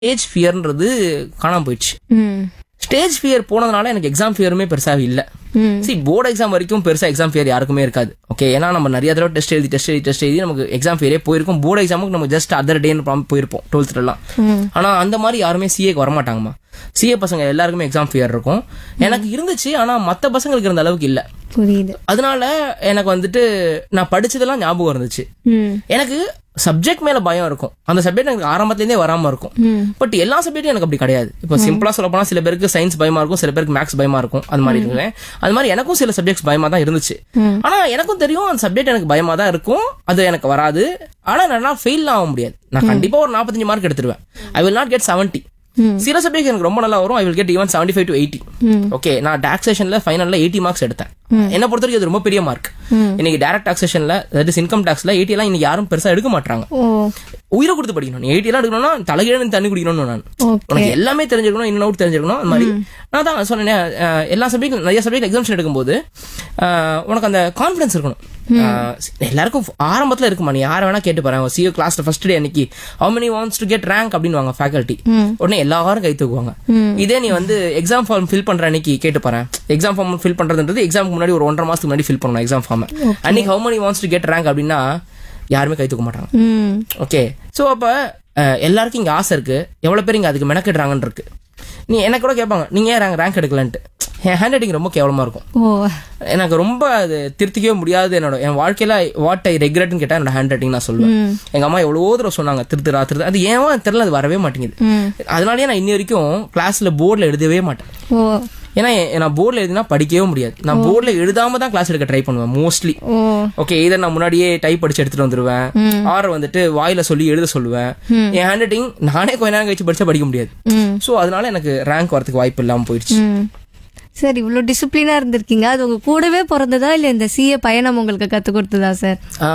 Stage ஃபியர்ன்றது காணாம போயிடுச்சு ம் ஸ்டேஜ் ஃபியர் போனதுனால எனக்கு எக்ஸாம் ஃபியருமே பெருசாக இல்லை ம் சி போர்டு எக்ஸாம் வரைக்கும் பெருசா எக்ஸாம் ஃபியர் யாருக்குமே இருக்காது ஓகே ஏன்னா நம்ம நிறைய தடவை டெஸ்ட் எழுதி டெஸ்ட் எழுதி டெஸ்ட் எழுதி நமக்கு எக்ஸாம் ஃபியரே போயிருக்கும் போர்டு எக்ஸாமுக்கு நம்ம ஜஸ்ட் அதர் டேன்னு போயிருப்போம் டுவெல்த்லாம் ம் ஆனா அந்த மாதிரி யாருமே சிஏக்கு வரமாட்டாங்கம்மா சிஏ பசங்க எல்லாருக்குமே எக்ஸாம் ஃபியர் இருக்கும் எனக்கு இருந்துச்சு ஆனா மத்த பசங்களுக்கு இருந்த அளவுக்கு இல்ல புரியுது அதனால எனக்கு வந்துட்டு நான் படிச்சதெல்லாம் ஞாபகம் இருந்துச்சு ம் எனக்கு சப்ஜெக்ட் மேல பயம் இருக்கும் அந்த சப்ஜெக்ட் எனக்கு ஆரம்பத்துலேருந்தே வராம இருக்கும் ம் பட் எல்லா சப்ஜெக்டும் எனக்கு அப்படி கிடையாது இப்போ சிம்பிளா சொல்ல போனா சில பேருக்கு சயின்ஸ் பயமா இருக்கும் சில பேருக்கு மேக்ஸ் பயமா இருக்கும் அது மாதிரி இருக்குவேன் அது மாதிரி எனக்கும் சில சப்ஜெக்ட்ஸ் பயமா தான் இருந்துச்சு ம். ஆனா எனக்கும் தெரியும் அந்த சப்ஜெக்ட் எனக்கு பயமா தான் இருக்கும் அது எனக்கு வராது ஆனா நல்லா ஃபெயில் ஆக முடியாது நான் கண்டிப்பா ஒரு 45 மார்க் எடுத்துருவேன் ஐ வில் நாட் கெட் 70 ம். சில சப்ஜெக்ட் எனக்கு ரொம்ப நல்லா வரும் I will get even 75 five to eighty hmm okay நான் டாக்ஸேஷன்ல ஃபைனல்ல எயிட்டி மார்க்ஸ் எடுத்தேன் என்ன பொறுத்த வரைக்கும் அது ரொம்ப பெரிய மார்க் ம். இன்னைக்கு டேரக்ட் டாக்ஸேஷன்ல தட் இஸ் இன்கம் டாக்ஸ்ல எயிட்டி எல்லாம் இன்னைக்கு யாரும் பெருசா எடுக்க மாட்டாங்க ஓ உயிரை கொடுத்து படிக்கணும் நீ எயிட்டி எல்லாம் எடுக்கணும்னா தலைகீழ தண்ணி குடிக்கணும்னு நான் ஓகே உனக்கு எல்லாமே தெரிஞ்சிருக்கணும் இன் அவுட் தெரிஞ்சிருக்கணும் அந்த மாதிரி நான் தான் சொன்னேன் அஹ், எல்லா சப்ஜெக்ட் நிறைய சப்ஜெக்ட் எக்ஸாம்ஷன் எடுக்கும்போது அஹ், உனக்கு அந்த கான்ஃபிடன்ஸ் இருக்கணும் அஹ், எல்லாருக்கும் ஆரம்பத்துல இருக்குமா நீ யாரை வேணா கேட்டு பாரு சிஓ கிளாஸ்ல ஃபர்ஸ்ட் டே அன்னைக்கு how many wants to get rank அப்படின்னு ஃபேக்கல்ட்டி உடனே எல்லாரும் கை தூக்குவாங்க இதே நீ வந்து எக்ஸாம் ஃபார்ம் ஃபில் பண்ற அன்னைக்கு கேட்டு பாரு எக்ஸாம் ஃபார்ம் ஃபில் பண்றதுன்றது எக்ஸாமுக்கு முன்னாடி ஒரு ஒன்றரை மாசத்துக்கு முன்னாடி ஃபில் பண்ணணும் எக்ஸாம் ஃபார்ம் அன்னைக்கு how many wants to get rank அப்படின்னா யாருமே கை தூக்க மாட்டாங்க ம் ஓகே ஸோ அப்போ எல்லாருக்கும் இங்கே ஆசை இருக்கு எவ்வளோ பேர் இங்கே அதுக்கு மெனக்கிடுறாங்கன்னு இருக்கு நீ எனக்கு கூட கேட்பாங்க நீங்க ஏன் ரேங்க் ரேங்க் எடுக்கலன்ட்டு என் ஹேண்ட் ரைட்டிங் ரொம்ப கேவலமா இருக்கும் ஓ எனக்கு ரொம்ப அது திருத்திக்கவே முடியாது என்னோட என் வாழ்க்கையில வாட் ஐ ரெக்ரெட்னு கேட்டா என்னோட ஹேண்ட் ரைட்டிங் நான் சொல்லுவேன் ம் எங்க அம்மா எவ்வளவோ தடவை சொன்னாங்க திருத்துறா திருத்து அது ஏன் தெரியல அது வரவே மாட்டேங்குது ம் அதனாலயே நான் இன்னி வரைக்கும் கிளாஸ்ல போர்டில் எழுதவே மாட்டேன் ஓ ஏன்னா எ- நான் போர்டில் எழுதினா படிக்கவே முடியாது நான் போர்டில் எழுதாம தான் கிளாஸ் எடுக்க ட்ரை பண்ணுவேன் மோஸ்ட்லி ஓ ஓகே இதை நான் முன்னாடியே டைப் படிச்சு எடுத்துட்டு வந்துருவேன் ஆர் வந்துட்டு வாயில சொல்லி எழுத சொல்லுவேன் என் ஹேண்ட் ரைட்டிங் நானே கொஞ்ச நேரம் கழிச்சு படிச்சா படிக்க முடியாது ம் சோ அதனால எனக்கு ரேங்க் வரதுக்கு வாய்ப்பு இல்லாம போயிடுச்சு ம் சார் இவ்வளோ டிசிப்ளினா இருந்திருக்கீங்க அது உங்க கூடவே பிறந்ததா இல்ல இந்த சிஏ பயணம் உங்களுக்கு கத்து கொடுத்ததா சார் ஆ,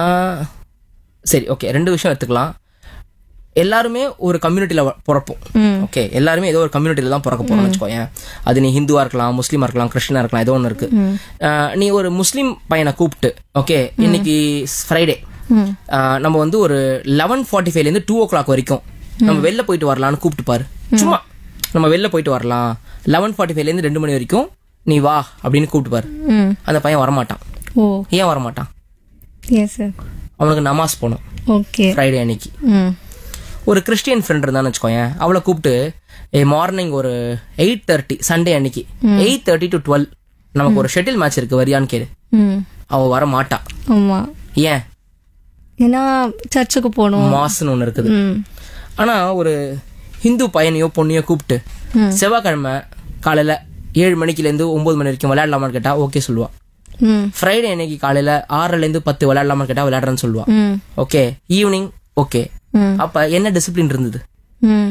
சரி ஓகே ரெண்டு விஷயம் எடுத்துக்கலாம் எல்லாருமே ஒரு கம்யூனிட்டியில பிறப்போம் ம் ஓகே எல்லாருமே ஏதோ ஒரு கம்யூனிட்டியில தான் பிறக்க போறோம்னு வச்சுக்கோயேன் அது நீ ஹிந்துவா இருக்கலாம் முஸ்லீமா இருக்கலாம் கிறிஸ்டினா இருக்கலாம் ஏதோ ஒன்று இருக்கு ஆ, நீ ஒரு முஸ்லீம் பையனை கூப்பிட்டு ஓகே இன்னைக்கு ஃப்ரைடே ம் நம்ம வந்து ஒரு லெவன் ஃபார்ட்டி ஃபைவ்லேருந்து டூ ஓ கிளாக் வரைக்கும் நம்ம வெளில போயிட்டு வரலாம்னு கூப்பிட்டு பாரு சும்மா நம்ம வெளில போயிட்டு வரலாம் லெவன் ஃபார்ட்டி ஃபைவ்லேருந்து ரெண்டு மணி வரைக்கும் நீ வா அப்படின்னு கூப்பிட்டு பாரு ம் அந்த பையன் வரமாட்டான் ஓ ஏன் வரமாட்டான் எஸ் சார் அவனுக்கு நமாஸ் போகணும் ஓகே ஃப்ரைடே அன்னைக்கு ம் ஒரு கிறிஸ்டியன் ஃப்ரெண்ட் இருந்தான்னு வச்சுக்கோயேன் அவளை கூப்பிட்டு ஏ மார்னிங் ஒரு எயிட் தேர்ட்டி சண்டே அன்னைக்கு எயிட் தேர்ட்டி டு டுவெல் நமக்கு ஒரு ஷெட்டில் மேட்ச் இருக்கு வரியான்னு கேளு ம் அவ வர மாட்டா ஆமா ஏன் ஏன்னா சர்ச்சுக்கு போகணும் மாஸ்ன்னு ஒன்று இருக்குது ம் ஆனா ஒரு ஹிந்து பையனையோ பொண்ணையோ கூப்பிட்டு ம். செவ்வாய்க்கிழமை காலையில ஏழு மணிக்குல இருந்து ஒன்பது மணி வரைக்கும் விளையாடலாமான்னு கேட்டா ஓகே சொல்லுவா ம் ஃப்ரைடே அன்னைக்கு காலையில ஆறுல இருந்து பத்து விளையாடலாமான்னு கேட்டா விளையாடுறேன்னு சொல்லுவா ம் ஓகே ஈவினிங் ஓகே ம் அப்ப என்ன டிசிப்ளின் இருந்தது ம்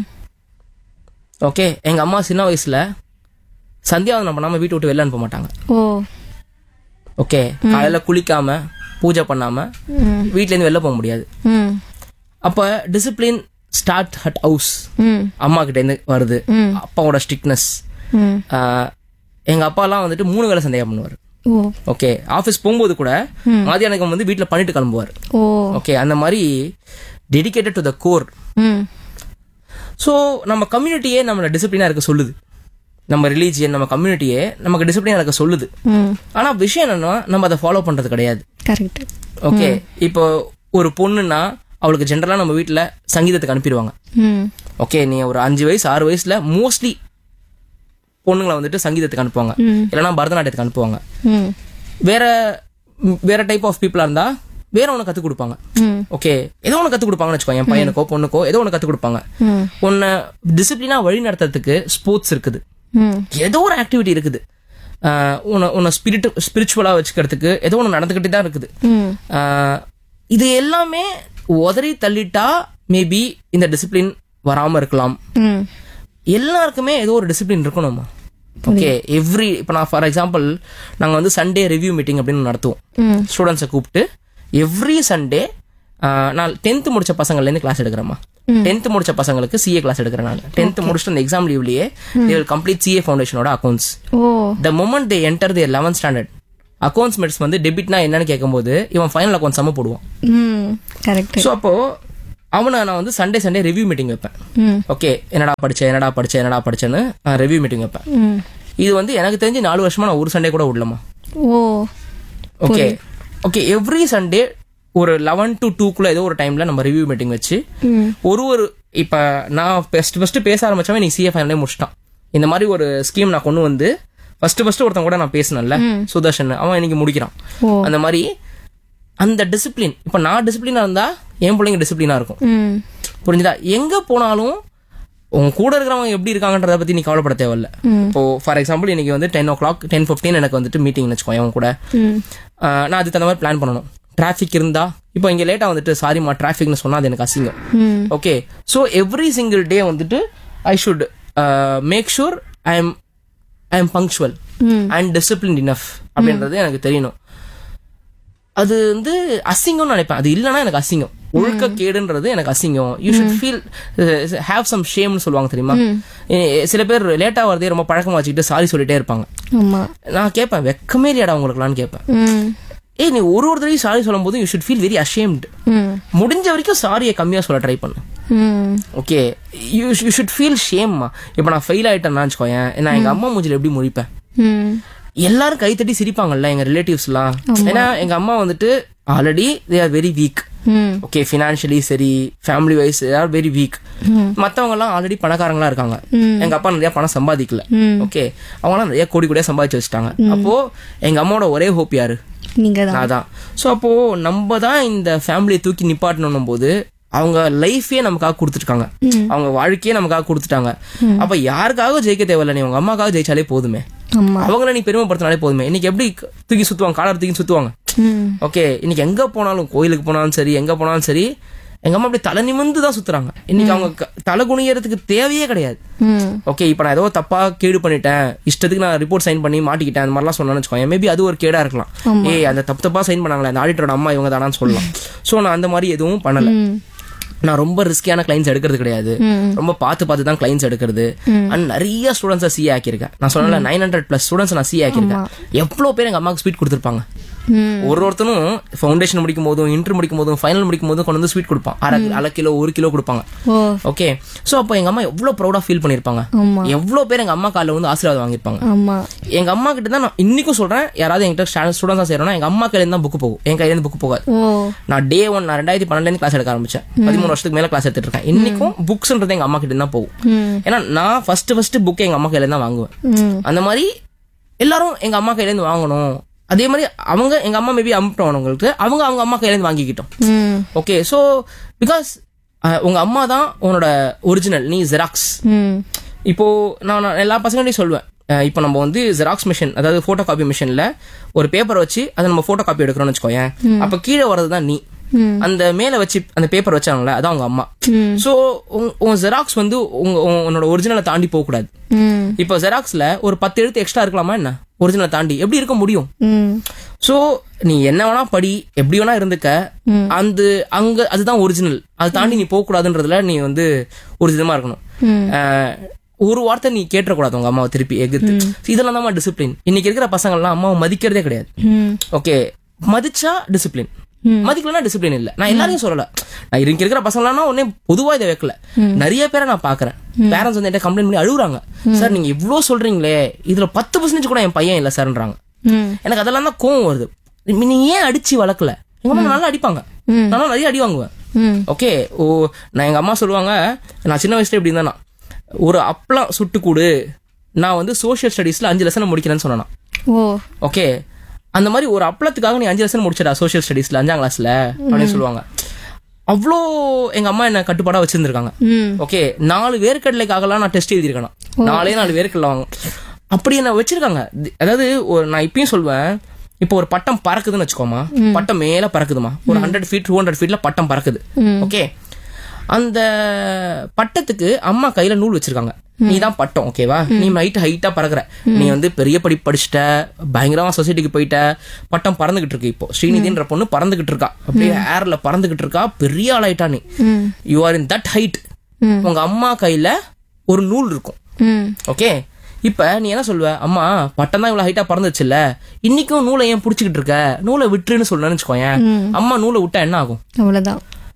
ஓகே எங்க அம்மா சின்ன வயசுல சந்தியாவதனம் பண்ணாம வீட்டு விட்டு வெளில அனுப்ப மாட்டாங்க ஓ ஓகே காலையில குளிக்காம பூஜை பண்ணாம ம் வீட்ல இருந்து வெளில போக முடியாது ம் அப்ப டிசிப்ளின் ஸ்டார்ட் ஹட் ஹவுஸ் ம் அம்மா கிட்ட இருந்து வருது ம். அப்பாவோட ஸ்ட்ரிக்ட்னஸ் ம் எங்க அப்பாலாம் வந்துட்டு மூணு வேளை சந்தேகம் பண்ணுவார் ஓ ஓகே ஆஃபீஸ் போகும்போது கூட மதியானம் வந்து வீட்டில் பண்ணிட்டு கிளம்புவார் ஓ ஓகே அந்த மாதிரி dedicated to the core hmm so நம்ம கம்யூனிட்டியே நம்மளை டிசிப்ளினாக இருக்க சொல்லுது நம்ம ரிலீஜியன் நம்ம கம்யூனிட்டியே நமக்கு டிசிப்ளினாக இருக்க சொல்லுது ம் ஆனா விஷயம் என்னன்னா நம்ம அதை ஃபாலோ பண்றது கிடையாது கரெக்ட் ஓகே இப்போ ஒரு பொண்ணுன்னா அவளுக்கு ஜென்ரலா நம்ம வீட்ல சங்கீதத்துக்கு அனுப்பிடுவாங்க ம் ஓகே நீ ஒரு அஞ்சு வயசு ஆறு வயசுல மோஸ்ட்லி பொண்ணுங்களை வந்துட்டு சங்கீதத்துக்கு அனுப்புவாங்க ம். இல்லைன்னா பரதநாட்டியத்துக்கு அனுப்புவாங்க ம் வேற ம், வேற டைப் ஆஃப் பீப்புளா இருந்தா வேற ஒன்று கற்றுக் கொடுப்பாங்க ம் ஓகே ஏதோ ஒன்று கற்றுக் கொடுப்பாங்கன்னு வச்சுக்கோ என் பையனுக்கோ பொண்ணுக்கோ ஏதோ ஒன்று கற்றுக் கொடுப்பாங்க ம் உன்னை டிசிப்ளினா வழி நடத்துறதுக்கு ஸ்போர்ட்ஸ் இருக்குது ம் ஏதோ ஒரு ஆக்டிவிட்டி இருக்குது ஆஹ் உன்னை உன்னை ஸ்பிரிட் ஸ்பிரிச்சுவலாக வச்சுக்கிறதுக்கு ஏதோ ஒன்று நடந்துக்கிட்டே தான் இருக்குது ம் ஆஹ் இது எல்லாமே உதறி தள்ளிட்டா மேபி இந்த டிசிப்ளின் வராம இருக்கலாம் ம் எல்லாருக்குமே ஏதோ ஒரு டிசிப்ளின் இருக்கணுமா ஓகே எவ்ரி இப்போ நான் ஃபார் எக்ஸாம்பிள் நாங்கள் வந்து சண்டே ரிவ்யூ மீட்டிங் அப்படின்னு நடத்துவோம் ம் ஸ்டூடெண்ட்ஸை கூப்பிட்டு எவ்ரி சண்டே நான் டென்த்து முடிச்ச பசங்கள்லேருந்து கிளாஸ் எடுக்கிறேம்மா டென்த்து முடிச்ச பசங்களுக்கு சிஏ கிளாஸ் எடுக்கிறேன் நான் டென்த்து முடிச்சுட்டு அந்த எக்ஸாம் லீவ்லயே தே வில் கம்ப்ளீட் சிஏ ஃபவுண்டேஷனோட accounts oh the moment they enter the eleventh standard accounts maths வந்து டெபிட்னா என்னன்னு கேட்கும்போது இவன் ஃபைனல் அக்கௌண்ட் சம்ம போடுவான் ம் கரெக்ட் ஸோ அப்போ அவனை நான் வந்து சண்டே சண்டே ரிவ்யூ மீட்டிங் வைப்பேன் ம் ஓகே என்னடா படிச்ச என்னடா படிச்ச என்னடா படிச்சேன்னு ரிவ்யூ மீட்டிங் வைப்பேன் ம் இது வந்து எனக்கு தெரிஞ்சு நாலு வருஷமா நான் ஒரு சண்டே கூட விடலமா oh okay okay every Sunday ஒரு லெவன் டு டூக்குள்ள ஏதோ ஒரு டைம்ல நம்ம ரிவ்யூ மீட்டிங் வச்சு ம் ஒரு ஒரு இப்ப நான் ஃபர்ஸ்ட் ஃபர்ஸ்ட் பேச ஆரம்பிச்சவன் நீ சிஏ ஃபைனலே முடிச்சிட்டான் இந்த மாதிரி ஒரு ஸ்கீம் நான் கொண்டு வந்து ஃபர்ஸ்ட் ஃபர்ஸ்ட் ஒருத்தன் கூட நான் பேசினேன்ல சுதர்ஷன் அவன் இன்னைக்கு முடிக்கிறான் ஓ அந்த மாதிரி அந்த டிசிப்ளின் இப்ப நான் டிசிப்ளினா இருந்தா என் பிள்ளைங்க டிசிப்ளினா இருக்கும் ம் புரிஞ்சுதா எங்க போனாலும் உங்க கூட இருக்கிறவங்க எப்படி இருக்காங்கன்றத பத்தி நீ கவலைப்பட தேவையில்ல இப்போ ஃபார் எக்ஸாம்பிள் இன்னைக்கு வந்து ten o'clock ten fifteen எனக்கு வந்துட்டு மீட்டிங் வச்சுக்கோ அவன் கூட ம் ஆஹ் நான் அதுக்கு தகுந்த மாதிரி பிளான் பண்ணணும் டிராஃபிக் இருந்தா இப்போ இங்க லேட்டா வந்துட்டு சாரிமா டிராஃபிக்னு சொன்னா அது எனக்கு அசிங்கம் hmm okay so every single day வந்துட்டு I should make sure I am I am punctual hmm and discipline enough அப்படின்றது எனக்கு தெரியணும் அது வந்து அசிங்கம்னு நினைப்பேன் அது இல்லைன்னா எனக்கு அசிங்கம் ஒழுக்க கேடுன்றது எனக்கு அசிங்கம் you should feel have some ஷேம்னு சொல்லுவாங்க தெரியுமா எ- சில பேர் லேட்டா வரதே ரொம்ப பழக்கமா வச்சுக்கிட்டு சாரி சொல்லிட்டே இருப்பாங்க ஆமா நான் கேட்பேன் வெக்கமே இல்லையாடா உங்களுக்குலான்னு கேட்பேன் ம் ஏய் நீ ஒரு ஒரு தடவையும் சாரி சொல்லும் போது you should feel very ashamed hmm முடிஞ்ச வரைக்கும் சாரியை கம்மியா சொல்ல ட்ரை பண்ணு hmm okay you you should feel ஷேம்மா இப்போ நான் ஃபெயில் ஆயிட்டேன்னா வச்சுக்கோயேன் நான் எங்க அம்மா மூஞ்சில எப்படி முழிப்பேன் ம் எல்லாரும் கைத்தட்டி சிரிப்பாங்கல்ல எங்க ரிலேட்டிவ்ஸ்லாம் ஏன்னா எங்க அம்மா வந்துட்டு already they are very weak hmm okay financially சரி family wise are very weak மத்தவங்க எல்லாம் ஆல்ரெடி பணக்காரங்களா இருக்காங்க எங்க அப்பா நிறைய பணம் சம்பாதிக்கல ம் ஓகே அவங்கலாம் நிறைய கோடி கோடியா சம்பாதிச்சு வச்சுட்டாங்க அப்போ எங்க அம்மாவோட ஒரே ஹோப் யாரு நீங்க தான் நான் தான் ஸோ அப்போ நம்ம தான் இந்த ஃபேமிலியை தூக்கி நிப்பாட்டணும் போது அவங்க லைஃபே நமக்காக கொடுத்துருக்காங்க அவங்க வாழ்க்கையே நமக்காக கொடுத்துட்டாங்க அப்ப யாருக்காக ஜெயிக்க தேவையில்ல நீ உங்க அம்மாக்காக ஜெயிச்சாலே போதுமே ஆமா அவங்கள நீ பெருமைப்படுத்தினாலே போதுமே இன்னைக்கு எப்படி தூக்கி சுத்துவாங்க காலர் தூக்கி சுத்துவாங்க ம் ஓகே இன்னைக்கு எங்க போனாலும் கோயிலுக்கு போனாலும் சரி எங்க போனாலும் சரி எங்க அம்மா அப்படி தலை நிமிந்து தான் சுத்துறாங்க இன்னைக்கு அவங்க க- தலை குனியறதுக்கு தேவையே கிடையாது ம் ஓகே இப்போ நான் ஏதோ தப்பா கேடு பண்ணிட்டேன் இஷ்டத்துக்கு நான் ரிப்போர்ட் சைன் பண்ணி மாட்டிக்கிட்டேன் அந்த மாதிரிலாம் சொன்னேன்னு வச்சுக்கோங்க மேபி அது ஒரு கேடா இருக்கலாம் ஏய் அந்த தப்பு தப்பா சைன் பண்ணாங்களே அந்த ஆடிட்டரோட அம்மா இவங்க தானான்னு சொல்லலாம் ஸோ நான் அந்த மாதிரி எதுவும் பண்ணல ம் நான் ரொம்ப ரிஸ்கியான கிளைண்ட்ஸ் எடுக்கிறது கிடையாது ம். ரொம்ப பார்த்து பார்த்து தான் கிளைண்ட்ஸ் எடுக்கிறது அண்ட் நிறைய ஸ்டூடெண்ட்ஸை சி ஆக்கியிருக்கேன் நான் சொன்னல நைன் ஹண்ட்ரட் பிளஸ் ஸ்டூடெண்ட்ஸ் நான் சி ஆக்கியிருக்கேன் எவ்வளோ பேர் எங்க அம்மாவுக்கு ஸ்வீட் கொடுத்துருப்பாங்க ம் ஒரு ஒருத்தனும் ஃபவுண்டேஷன் முடிக்கும் போதும் இன்டர் முடிக்கும் போதும் ஃபைனல் முடிக்கும் போதும் கொண்டு வந்து ஸ்வீட் கொடுப்பான் அரை அரை கிலோ ஒரு கிலோ கொடுப்பாங்க ஓ ஓகே சோ அப்போ எங்க அம்மா எவ்வளவு ப்ரௌடா ஃபீல் பண்ணிருப்பாங்க ஆமா எவ்வளவு பேர் எங்க அம்மா காலில் வந்து ஆசீர்வாதம் வாங்கியிருப்பாங்க ஆமா எங்க அம்மா கிட்ட தான் நான் இன்னைக்கும் சொல்றேன் யாராவது என்கிட்ட ஸ்டூடெண்ட்ஸா செய்யறோம்னா எங்க அம்மா கையில இருந்து தான் புக் போகும் என் கையில இருந்து புக் போகாது ஓ நான் டே ஒன் நான் ரெண்டாயிரத்தி பன்னெண்டுல இருந்து கிளாஸ் எடுக்க ஆரம்பிச்சேன் பதிமூணு வருஷத்துக்கு மேல கிளாஸ் எடுத்துட்டு இருக்கேன் இன்னைக்கும் புக்ஸ்ன்றது எங்க அம்மா கிட்ட தான் போகும் ம் ஏன்னா நான் ஃபர்ஸ்ட் ஃபர்ஸ்ட் புக் எங்க அம்மா கையில தான் வாங்குவேன் ம் அந்த மாதிரி எல்லாரும் எங்க அம்மா கையில இருந்து வாங்கணும் அதே மாதிரி அவங்க எங்க அம்மா மேபி அனுப்பிட்டவங்களுக்கு அவங்க அவங்க அம்மா கையில இருந்து வாங்கிக்கிட்டோம் ம் ஓகே ஸோ பிகாஸ் உங்க அம்மா தான் உன்னோட ஒரிஜினல் நீ ஜெராக்ஸ் ம் இப்போ நான் நான் எல்லா பசங்களையும் சொல்லுவேன் அஹ் இப்போ நம்ம வந்து ஜெராக்ஸ் மிஷின் அதாவது போட்டோ காப்பி மிஷின்ல ஒரு பேப்பர் வச்சு அதை நம்ம போட்டோ காப்பி எடுக்கிறோம்னு வச்சுக்கோயேன் அப்ப கீழே வர்றது தான் நீ ம். அந்த மேல வச்சு அந்த பேப்பர் வச்சாங்களே அதான் உங்க அம்மா ம். சோ உன் ஜெராக்ஸ் வந்து உங்க உன் உன்னோட ஒரிஜினலை தாண்டி போக கூடாது ம் இப்போ ஜெராக்ஸ்ல ஒரு பத்து எழுத்து எக்ஸ்ட்ரா இருக்கலாமா என்ன ஒரிஜினலை தாண்டி எப்படி இருக்க முடியும் ம் சோ நீ என்ன வேணா படி எப்படி வேணா இருந்துக்க அந்த அங்க அதுதான் ஒரிஜினல் அது தாண்டி நீ போக கூடாதுன்றதுல நீ வந்து ஒரிஜினமா இருக்கணும் ம். அஹ், ஒரு வார்த்தை நீ கேட்டக்கூடாது உங்க அம்மாவை திருப்பி எதிர்த்து இதெல்லாம் தான் டிசிப்ளின் இன்னைக்கு இருக்கிற பசங்க எல்லாம் அம்மாவை மதிக்கிறதே கிடையாது ம் ஓகே மதிச்சா டிசிப்ளின் மதிக்கலனா டிசிப்ளின் இல்ல நான் எல்லாரையும் சொல்லல நான் இங்க இருக்கிற பசங்களாம் ஒன்னே பொதுவா இதை வைக்கல நிறைய பேரை நான் பாக்குறேன் பேரண்ட்ஸ் வந்து என்கிட்ட கம்ப்ளைண்ட் பண்ணி அழுகுறாங்க சார் நீங்க இவ்ளோ சொல்றீங்களே இதுல பத்து பர்சன்டேஜ் கூட என் பையன் இல்ல சார்ன்றாங்க ம் எனக்கு அதெல்லாம் தான் கோவம் வருது நீ- நீ ஏன் அடிச்சு வளர்க்கல எங்க அம்மா நல்லா அடிப்பாங்க நானும் நிறைய அடி வாங்குவேன் ம் ஓகே ஓ நான் எங்க அம்மா சொல்லுவாங்க நான் சின்ன வயசுல இப்படி இருந்தா ஒரு அப்பளம் சுட்டு கூடு நான் வந்து சோஷியல் ஸ்டடீஸ்ல அஞ்சு லெசன் முடிக்கிறேன்னு சொன்னேன் ஓ ஓகே அந்த மாதிரி ஒரு அப்பளத்துக்காக நீ அஞ்சு லெசன் முடிச்சடா சோஷியல் ஸ்டடீஸ்ல அஞ்சாம் கிளாஸ்ல அப்படின்னு சொல்லுவாங்க அவ்வளோ எங்க அம்மா என்ன கட்டுப்பாடா வச்சிருந்திருக்காங்க ம் ஓகே நாலு வேர்க்கடலைக்காகலாம் நான் டெஸ்ட் எழுதியிருக்கேன் நாலே நாலு வேர்க்கடலை வாங்க அப்படி என்ன வச்சிருக்காங்க தி- அதாவது ஒரு நான் இப்பயும் சொல்வேன் இப்போ ஒரு பட்டம் பறக்குதுன்னு வச்சுக்கோமா பட்டம் மேல பறக்குதுமா ஒரு ஹண்ட்ரட் ஃபீட் டூ ஹண்ட்ரட் ஃபீட்ல பட்டம் பறக்குது ஓகே அந்த பட்டத்துக்கு அம்மா கையில நூல் வச்சிருக்காங்க நீ தான் பட்டம் ஓகேவா நீ நைட் ஹைட்டா பறக்குற நீ வந்து பெரிய படிப்பு படிச்சுட்ட பயங்கரமா சொசைட்டிக்கு போயிட்ட பட்டம் பறந்துகிட்டு இருக்கு இப்போ ஸ்ரீநிதின்ற பொண்ணு பறந்துகிட்டு இருக்கா அப்படியே ஏர்ல பறந்துகிட்டு இருக்கா பெரிய ஆளாயிட்டா நீ ம் you are in that height ம். உங்க அம்மா கையில ஒரு நூல் இருக்கும் ம் ஓகே இப்ப நீ என்ன சொல்லுவ அம்மா பட்டம் தான் இவ்வளவு ஹைட்டா பறந்துச்சுல்ல இன்னைக்கும் நூலை ஏன் புடிச்சுக்கிட்டு இருக்க நூலை விட்டுருன்னு சொல்லணும்னு வச்சுக்கோயேன் அம்மா நூலை விட்டா என்ன ஆகும் அவ்வளவுதான்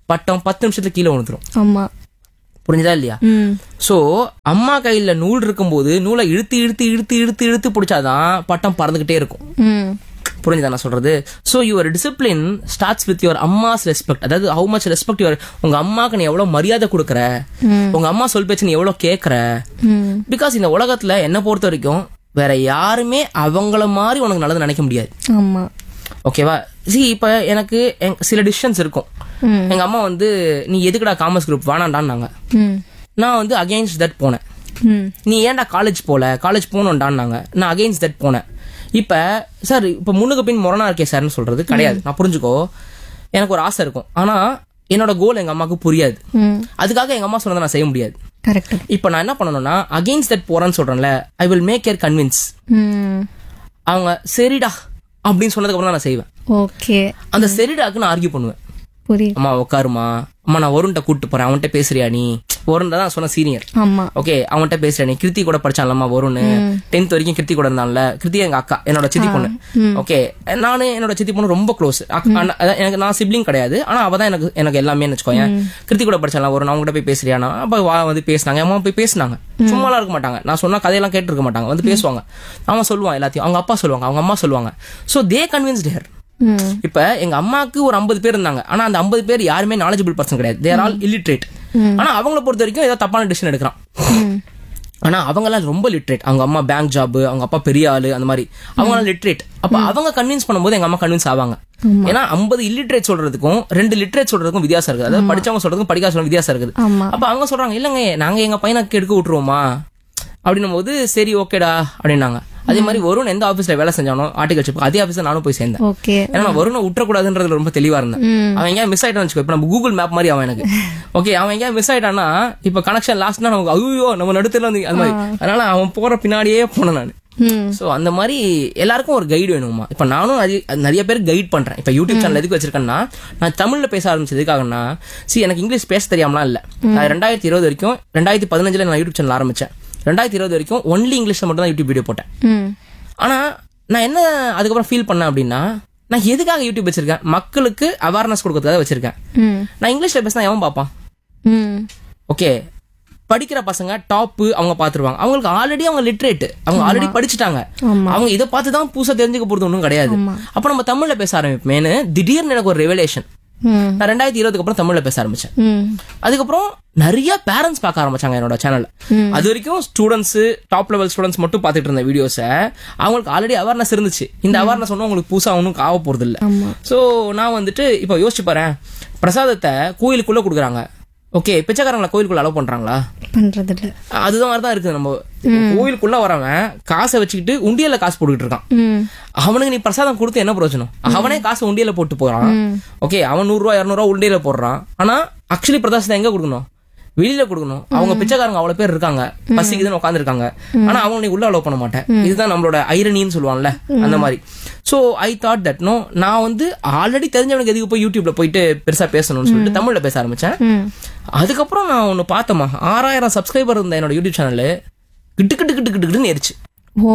பட்டம் பத்து நிமிஷத்துல கீழே விழுந்துரும் ஆமா புரிஞ்சுதா இல்லையா ம் சோ அம்மா கையில நூல் இருக்கும்போது நூலை இழுத்து இழுத்து இழுத்து இழுத்து இழுத்து பிடிச்சாதான் பட்டம் பறந்துகிட்டே இருக்கும் ம் புரிஞ்சுதா நான் சொல்றது so your discipline starts with your அம்மாஸ் ரெஸ்பெக்ட் அதாவது ஹவு மச் ரெஸ்பெக்ட் யுவர் உங்க அம்மாக்கு நீ எவ்வளவு மரியாதை கொடுக்குற உங்க அம்மா சொல் பேச்சு நீ எவ்வளவு கேக்குற ம் பிகாஸ் இந்த உலகத்துல என்ன பொறுத்த வரைக்கும் வேற யாருமே அவங்கள மாதிரி உனக்கு நல்லது நினைக்க முடியாது ஆமா ஓகேவா சி இப்ப எனக்கு எங்க- சில டிசிஷன்ஸ் இருக்கும் ம் எங்க அம்மா வந்து நீ எதுக்குடா காமர்ஸ் குரூப் வேணாண்டான்னாங்க ம் நான் வந்து அகெயின்ஸ்ட் தட் போனேன் ம் நீ ஏன்டா காலேஜ் போல காலேஜ் போகணும்டான்னாங்க நான் அகெயின்ஸ்ட் தட் போனேன் இப்ப சார் இப்ப முன்னுக்கு பின் முரணா இருக்கே சார்னு சொல்றது கிடையாது நான் புரிஞ்சுக்கோ எனக்கு ஒரு ஆசை இருக்கும் ஆனா என்னோட கோல் எங்க அம்மாவுக்கு புரியாது ம் அதுக்காக எங்க அம்மா சொன்னதை நான் செய்ய முடியாது கரெக்ட் இப்ப நான் என்ன பண்ணணும்னா அகெயின்ஸ்ட் தட் போறேன்னு சொல்றேன்ல I will make care convince ம் அவங்க சரிடா அப்படின்னு சொன்னதுக்கு அப்புறம் தான் நான் செய்வேன் ஓகே அந்த சரிடாக்கு நான் ஆர்கியூ பண்ணுவேன் புரியுது அம்மா உட்காருமா அம்மா நான் வருண்கிட்ட கூட்டு போறேன் அவன்கிட்ட பேசுறியா நீ வருண் தான் சொன்ன சீனியர் ஆமா ஓகே அவன்கிட்ட பேசுறியா நீ கிருத்தி கூட படிச்சான்லம்மா வருண் டென்த் வரைக்கும் கிருத்தி கூட இருந்தான்ல கிருத்தி எங்க அக்கா என்னோட சித்தி பொண்ணு ஓகே நானு என்னோட சித்தி பொண்ணு ரொம்ப க்ளோஸ் எனக்கு நான் சிப்ளிங் கிடையாது ஆனா அவ தான் எனக்கு எனக்கு எல்லாமே வச்சுக்கோயேன் கிருத்தி கூட படிச்சால வருண் அவங்க போய் பேசுறியானா அப்ப வா வந்து பேசினாங்க அம்மா போய் பேசினாங்க சும்மாலாம் இருக்க மாட்டாங்க நான் சொன்னா கதையெல்லாம் கேட்டு இருக்க மாட்டாங்க வந்து பேசுவாங்க அவன் சொல்லுவான் எல்லாத்தையும் அவங்க அப்பா சொல்லுவாங்க அவங்க அம்மா சொல்லுவாங்க சோ தே கன்வின்ஸ்ட் ஹேர் ம் இப்ப எங்க அம்மாக்கு ஒரு ஐம்பது பேர் இருந்தாங்க ஆனா அந்த ஐம்பது பேர் யாருமே நாலேஜபிள் பர்சன் கிடையாது தேர் ஆல் illiterate ஆனா அவங்கள பொறுத்த வரைக்கும் ஏதோ தப்பான டிசிஷன் எடுக்கிறான் ம் ஆனா அவங்கலாம் ரொம்ப லிட்ரேட் அவங்க அம்மா பேங்க் ஜாப் அவங்க அப்பா பெரிய ஆளு அந்த மாதிரி அவங்களாம் லிட்ரேட் அப்ப அவங்க கன்வின்ஸ் பண்ணும்போது எங்க அம்மா கன்வின்ஸ் ஆவாங்க ஏன்னா ஐம்பது இல்லிட்ரேட் சொல்றதுக்கும் ரெண்டு லிட்ரேட் சொல்றதுக்கும் வித்தியாசம் இருக்குது அதாவது படிச்சவங்க சொல்றதுக்கும் படிக்காத சொல்றதுக்கும் வித்தியாசம் இருக்குது ஆமா அப்ப அவங்க சொல்றாங்க இல்லங்க நாங்க எங்க பையனை கெடுக்க விட்டுருவோமா அப்படின்னும் போது சரி ஓகேடா அப்படின்னாங்க அதே மாதிரி வருண் எந்த ஆபீஸ்ல வேலை செஞ்சானோ ஆர்டிகல்ஷிப் அதே ஆபீஸ்ல நானும் போய் சேர்ந்தேன் ஓகே ஏன்னா நான் வருணை விட்டுறக்கூடாதுன்றதுல ரொம்ப தெளிவா இருந்தேன் ம் அவன் எங்கேயா மிஸ் ஆயிட்டான்னு வச்சுக்கோ இப்ப நம்ம கூகுள் மேப் மாதிரி அவன் எனக்கு ஓகே அவன் எங்கேயா மிஸ் ஆயிட்டான்னா இப்ப கனெக்ஷன் லாஸ்ட்னா நமக்கு ஐயோ நம்ம நடுத்துல வந்து அந்த மாதிரி அதனால அவன் போற பின்னாடியே போனேன் நான் ம் சோ அந்த மாதிரி எல்லாருக்கும் ஒரு கைடு வேணுமா இப்ப நானும் நிறைய நிறைய பேர் கைட் பண்றேன் இப்ப யூடியூப் சேனல் எதுக்கு வச்சிருக்கேன்னா நான் தமிழ்ல பேச ஆரம்பிச்சது எதுக்காகன்னா சி எனக்கு இங்கிலீஷ் பேச தெரியாமலாம் இல்ல நான் ரெண்டாயிரத்தி இருபது வரைக்கும் ரெண்டாயிரத்தி பதினஞ்சுல நான் யூடியூப் சேனல் ஆரம்பிச்சேன் ரெண்டாயிரத்தி இருபது வரைக்கும் ஒன்லி இங்கிலீஷ்ல மட்டும் தான் யூடியூப் வீடியோ போட்டேன் ம் ஆனா நான் என்ன அதுக்கப்புறம் ஃபீல் பண்ணேன் அப்படின்னா நான் எதுக்காக யூடியூப் வச்சிருக்கேன் மக்களுக்கு அவேர்னஸ் கொடுக்கறதுக்காக வச்சிருக்கேன் ம் நான் இங்கிலீஷ்ல பேசினா எவன் பார்ப்பான் ம் ஓகே படிக்கிற பசங்க டாப் அவங்க பாத்துருவாங்க அவங்களுக்கு ஆல்ரெடி அவங்க லிட்ரேட் அவங்க ஆல்ரெடி படிச்சுட்டாங்க ஆமா. அவங்க இதை பார்த்து தான் புதுசா தெரிஞ்சுக்க போறது ஒன்றும் கிடையாது ஆமா. அப்ப நம்ம தமிழ்ல பேச ஆரம்பிப்பேன்னு திடீர்னு எனக்கு ஒரு ரெவலேஷன் ம் நான் ரெண்டாயிரத்தி இருபதுக்கு அப்புறம் தமிழ்ல பேச ஆரம்பிச்சேன் ம் அதுக்கப்புறம் நிறைய பேரண்ட்ஸ் பார்க்க ஆரம்பிச்சாங்க என்னோட சேனல்ல அது வரைக்கும் ஸ்டூடெண்ட்ஸ் டாப் லெவல் ஸ்டூடெண்ட்ஸ் மட்டும் பார்த்துட்டு இருந்த வீடியோஸை அவங்களுக்கு ஆல்ரெடி அவேர்னஸ் இருந்துச்சு இந்த அவேர்னஸ் ஒன்றும் உங்களுக்கு புதுசா ஒன்றும் ஆக போறது இல்ல ஆமா சோ நான் வந்துட்டு இப்போ யோசிச்சு பாறேன் பிரசாதத்தை கோயிலுக்குள்ள கொடுக்குறாங்க ஓகே பிச்சைக்காரங்களை கோயிலுக்குள்ள அலோவ் பண்றாங்களா பண்றது இல்ல அதுதான் மாதிரி தான் இருக்குது நம்ம இப்போ கோயிலுக்குள்ள வரவன் காசை வச்சுக்கிட்டு உண்டியல்ல காசு போட்டுக்கிட்டு இருக்கான் ம் அவனுக்கு நீ பிரசாதம் கொடுத்து என்ன பிரயோஜனம் அவனே காசு உண்டியல போட்டு போறான் ஓகே அவன் நூறு ரூபா இருநூறு ரூபா உண்டியல போடுறான் ஆனா ஆக்சுவலி பிரசாதத்தை எங்க கொடுக்கணும் வெளியில கொடுக்கணும் அவங்க பிச்சைக்காரங்க அவ்வளவு பேர் இருக்காங்க பசிக்குதுன்னு உட்காந்துருக்காங்க ஆனா அவங்க நீ உள்ள அலோவ் பண்ண மாட்டேன் இதுதான் நம்மளோட ஐரணின்னு சொல்லுவாங்கல்ல அந்த மாதிரி so I thought that no நான் வந்து ஆல்ரெடி தெரிஞ்சவனுக்கு எதுக்கு போய் யூடியூப்ல போயிட்டு பெருசா பேசணும்னு சொல்லிட்டு தமிழ்ல பேச ஆரம்பிச்சேன் ம் அதுக்கப்புறம் நான் ஒன்னு பார்த்தேம்மா ஆறாயிரம் சப்ஸ்கிரைபர் இருந்த என்னோட யூடியூப் சேனல் கிட்டு கிட்டு கிட்டு கிட்டு கிட்டுன்னு ஏறிச்சு ஓ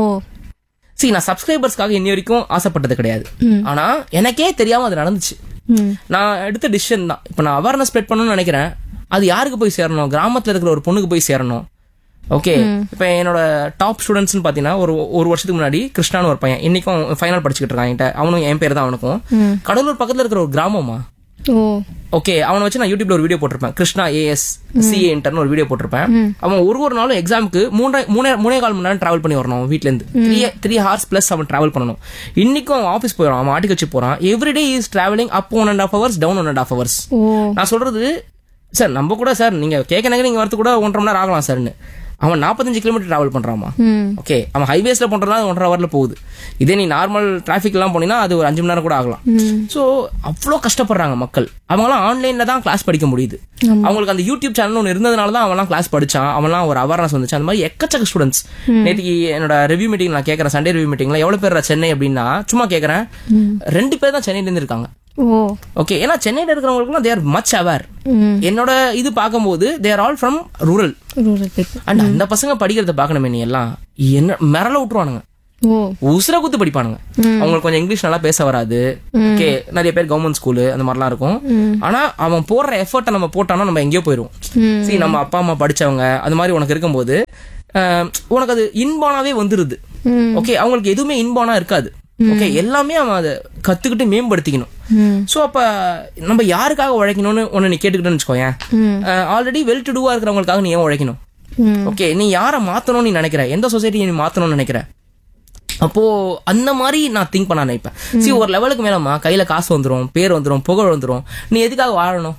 சரி நான் சப்ஸ்கிரைபர்ஸ்க்காக இன்னி வரைக்கும் ஆசைப்பட்டது கிடையாது ஆனா எனக்கே தெரியாம அது நடந்துச்சு ம் நான் எடுத்த டிசிஷன் தான் இப்போ நான் அவேர்னஸ் ஸ்ப்ரெட் பண்ணணும்னு நினைக்கிறேன் அது யாருக்கு போய் சேரணும் கிராமத்துல இருக்கிற ஒரு பொண்ணுக்கு போய் சேரணும் ஓகே இப்போ என்னோட டாப் ஸ்டூடெண்ட்ஸ்னு பார்த்தீங்கன்னா ஒரு ஒரு வருஷத்துக்கு முன்னாடி கிருஷ்ணான்னு ஒரு பையன் இன்னைக்கும் ஃபைனல் படிச்சுக்கிட்டு இருக்கான் என்கிட்ட அவனும் என் பேர் தான் அவனுக்கும் கடலூர் பக்கத்துல இருக்கிற ஒரு கிராமமா ஓ ஓகே அவனை வச்சு நான் யூடியூப்ல ஒரு வீடியோ போட்டிருப்பேன் கிருஷ்ணா ஏஎஸ் சிஏ இன்டர்னு ஒரு வீடியோ போட்டிருப்பேன் அவன் ஒரு ஒரு நாளும் எக்ஸாமுக்கு மூணே மூணே மூணே கால் மணி நேரம் டிராவல் பண்ணி வரணும் அவன் வீட்ல இருந்து த்ரீ த்ரீ ஹவர்ஸ் பிளஸ் அவன் டிராவல் பண்ணணும் இன்னைக்கும் அவன் ஆஃபீஸ் போயிடும் அவன் ஆட்டி வச்சு போறான் everyday is travelling up one and half hours down one and half hours oh நான் சொல்றது சார் நம்ம கூட சார் நீங்க கேட்க நகர் நீங்க வரது கூட ஒன்றரை மணி நேரம் ஆகலாம் சார்னு அவன் நாற்பத்தஞ்சு கிலோமீட்டர் டிராவல் பண்றாமா ம் ஓகே அவன் ஹைவேஸ்ல பண்றதா ஒன்றரை ஹவர்ல போகுது இதே நீ நார்மல் டிராஃபிக் எல்லாம் போனீங்கன்னா அது ஒரு அஞ்சு மணி நேரம் கூட ஆகலாம் சோ அவ்வளோ கஷ்டப்படுறாங்க மக்கள் அவங்களாம் ஆன்லைன்ல தான் கிளாஸ் படிக்க முடியுது அவங்களுக்கு அந்த யூடியூப் சேனல் ஒன்று இருந்ததுனால தான் அவன்லாம் கிளாஸ் படிச்சான் அவன்லாம் ஒரு அவேர்னஸ் வந்துச்சு அந்த மாதிரி எக்கச்சக்க ஸ்டூடெண்ட்ஸ் நேற்றுக்கு என்னோட ரிவ்யூ மீட்டிங் நான் கேட்கறேன் சண்டே ரிவ்யூ மீட்டிங்ல எவ்வளவு பேர் சென்னை அப்படின்னா சும்மா கேட்கறேன் ரெண்டு பேர் தான் சென்னையில இருந்து இருக்காங்க ஓ ஓகே ஏன்னா சென்னையில இருக்கிறவங்களுக்குலாம் தேர் மச் அவேர் ம் என்னோட இது பார்க்கும்போது they're all from rural rural people and அந்த பசங்க படிக்கிறத பார்க்கணுமே நீ எல்லாம் என்ன மிரள விட்டுருவானுங்க ஓ உசுர குத்து படிப்பானுங்க அவங்களுக்கு கொஞ்சம் இங்கிலீஷ் நல்லா பேச வராது ஓகே நிறைய பேர் கவர்மெண்ட் ஸ்கூலு அந்த மாதிரிலாம் இருக்கும் ஆனா அவன் போடுற எஃபர்ட்டை நம்ம போட்டானா நம்ம எங்கேயோ போயிடும் சரி நம்ம அப்பா அம்மா படிச்சவங்க அது மாதிரி உனக்கு இருக்கும்போது ஆஹ், உனக்கு அது இன்பானாவே வந்துருது ம். ஓகே அவங்களுக்கு எதுவுமே இன்பானா இருக்காது ஓகே எல்லாமே அவன் அதை கத்துக்கிட்டு மேம்படுத்திக்கணும் ம் சோ அப்ப நம்ம யாருக்காக உழைக்கணும்னு ஒன்னு நீ கேட்டுக்கிட்டேன்னு வச்சுக்கோயேன் ஆல்ரெடி வெல் டு டூவா இருக்கிறவங்களுக்காக நீ ஏன் உழைக்கணும் ம் ஓகே நீ யாரை மாத்தணும்னு நீ நினைக்கிற எந்த சொசைட்டியை நீ மாத்தணும்னு நினைக்கிற அப்போ அந்த மாதிரி நான் திங்க் பண்ண நினைப்பேன் சரி ஒரு லெவலுக்கு மேலமா கையில காசு வந்துரும் பேர் வந்துரும் புகழ் வந்துரும் நீ எதுக்காக வாழணும்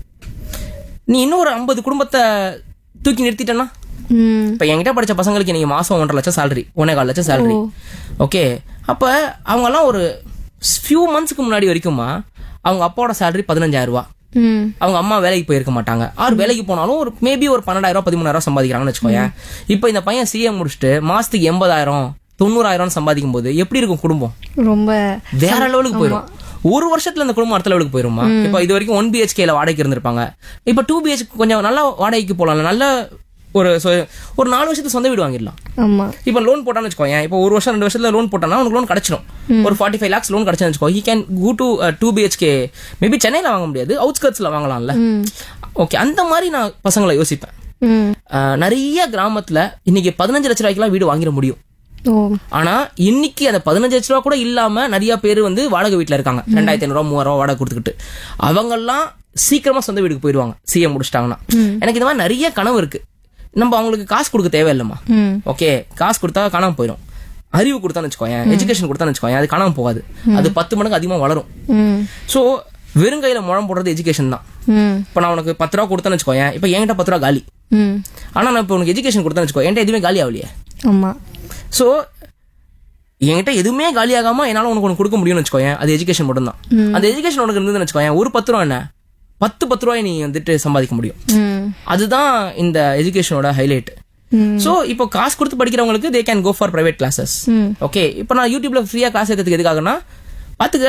நீ இன்னும் ஒரு ஐம்பது குடும்பத்தை தூக்கி நிறுத்திட்டேன்னா ம் இப்ப என்கிட்ட படிச்ச பசங்களுக்கு இன்னைக்கு மாசம் ஒன்றரை லட்சம் சேலரி ஒன்னே கால் லட்சம் சேலரி ஓகே அப்ப அவங்க எல்லாம் ஒரு ஃபியூ மந்த்ஸ்க்கு முன்னாடி வரைக்குமா அவங்க அப்பாவோட சேலரி பதினஞ்சாயிரம் ரூபாய் ம் அவங்க அம்மா வேலைக்கு போயிருக்க மாட்டாங்க ஆறு வேலைக்கு போனாலும் ஒரு மேபி ஒரு பன்னெண்டாயிரம் பதிமூணாயிரம் சம்பாதிக்கிறாங்கன்னு வச்சுக்கோயேன் இப்போ இந்த பையன் சிஏ முடிச்சுட்டு மாசத்துக்கு எண்பதாயிரம் தொண்ணூறாயிரம் சம்பாதிக்கும் போது எப்படி இருக்கும் குடும்பம் ரொம்ப வேற லெவலுக்கு போயிடும் ஒரு வருஷத்துல அந்த குடும்பம் அடுத்த லெவலுக்கு போயிருமா இப்போ இது வரைக்கும் ஒன் பிஹெச்கேல வாடகைக்கு இருந்திருப்பாங்க இப்போ டூ பிஹெச் கொஞ்சம் நல்ல வாடகைக்கு போலாம் நல்ல ஒரு சொ- ஒரு நாலு வருஷத்துக்கு சொந்த வீடு வாங்கிடலாம் ஆமா இப்போ லோன் போட்டான்னு வச்சுக்கோங்க இப்போ ஒரு வருஷம் ரெண்டு வருஷத்துல லோன் போட்டானா உனக்கு லோன் கிடைச்சிடும் ஒரு ஃபார்ட்டி ஃபைவ் லேக்ஸ் லோன் கிடைச்சுன்னு வச்சுக்கோ he can go to two BHK maybe சென்னையில வாங்க முடியாது அவுட்ஸ்கர்ட்ஸ்ல வாங்கலாம்ல ஓகே அந்த மாதிரி நான் பசங்களை யோசிப்பேன் ம் அஹ், நிறைய கிராமத்துல இன்னைக்கு பதினஞ்சு லட்ச ரூபாய்க்குலாம் வீடு வாங்கிட முடியும் ஓ ஆனா இன்னைக்கு அந்த பதினஞ்சு லட்ச ரூபா கூட இல்லாம நிறைய பேர் வந்து வாடகை வீட்டுல இருக்காங்க ரெண்டாயிரத்தி ஐநூறு ரூபா மூவாயிரம் ரூபா வாடகை கொடுத்துக்கிட்டு அவங்கெல்லாம் சீக்கிரமா சொந்த வீட்டுக்கு போயிடுவாங்க சிஎம் முடிச்சிட்டாங்கன்னா எனக்கு இந்த மாதிரி நிறைய கனவு இருக்கு நம்ம அவங்களுக்கு காசு கொடுக்க தேவையில்லைம்மா ம் ஓகே காசு கொடுத்தா காணாம போயிடும் அறிவு கொடுத்தான்னு வச்சுக்கோயேன் எஜுகேஷன் கொடுத்தான்னு வச்சுக்கோயேன் அது காணாம போகாது அது பத்து மடங்கு அதிகமா வளரும் ம் சோ வெறுங்கையில முழம் போடுறது எஜுகேஷன் தான் ம் இப்போ நான் உனக்கு பத்து ரூபா கொடுத்தேன்னு வச்சுக்கோயேன் இப்போ என்கிட்ட பத்து ரூபா காலி ம் ஆனா நான் இப்போ உனக்கு எஜுகேஷன் கொடுத்தேன்னு வச்சுக்கோ என்கிட்ட எதுவுமே காலி ஆகலையே ஆமா சோ என்கிட்ட எதுவுமே காலியாகாம என்னால உனக்கு ஒன்று கொடுக்க முடியும்னு வச்சுக்கோயேன் அது எஜுகேஷன் மட்டும் தான் அந்த எஜுகேஷன் உனக்கு இருந்ததுன்னு வச்சுக்கோயேன் ஒரு பத்து ரூபா என்ன பத்து பத்து ரூபாய் நீ வந்துட்டு சம்பாதிக்க முடியும் ம் அதுதான் இந்த எஜுகேஷனோட ஹைலைட் ம் சோ இப்போ காசு கொடுத்து படிக்கிறவங்களுக்கு they can go for private classes hmm okay இப்போ நான் யூடியூப்ல ஃப்ரீயா கிளாஸ் எடுக்கிறதுக்கு எதுக்காகனா பாத்துக்க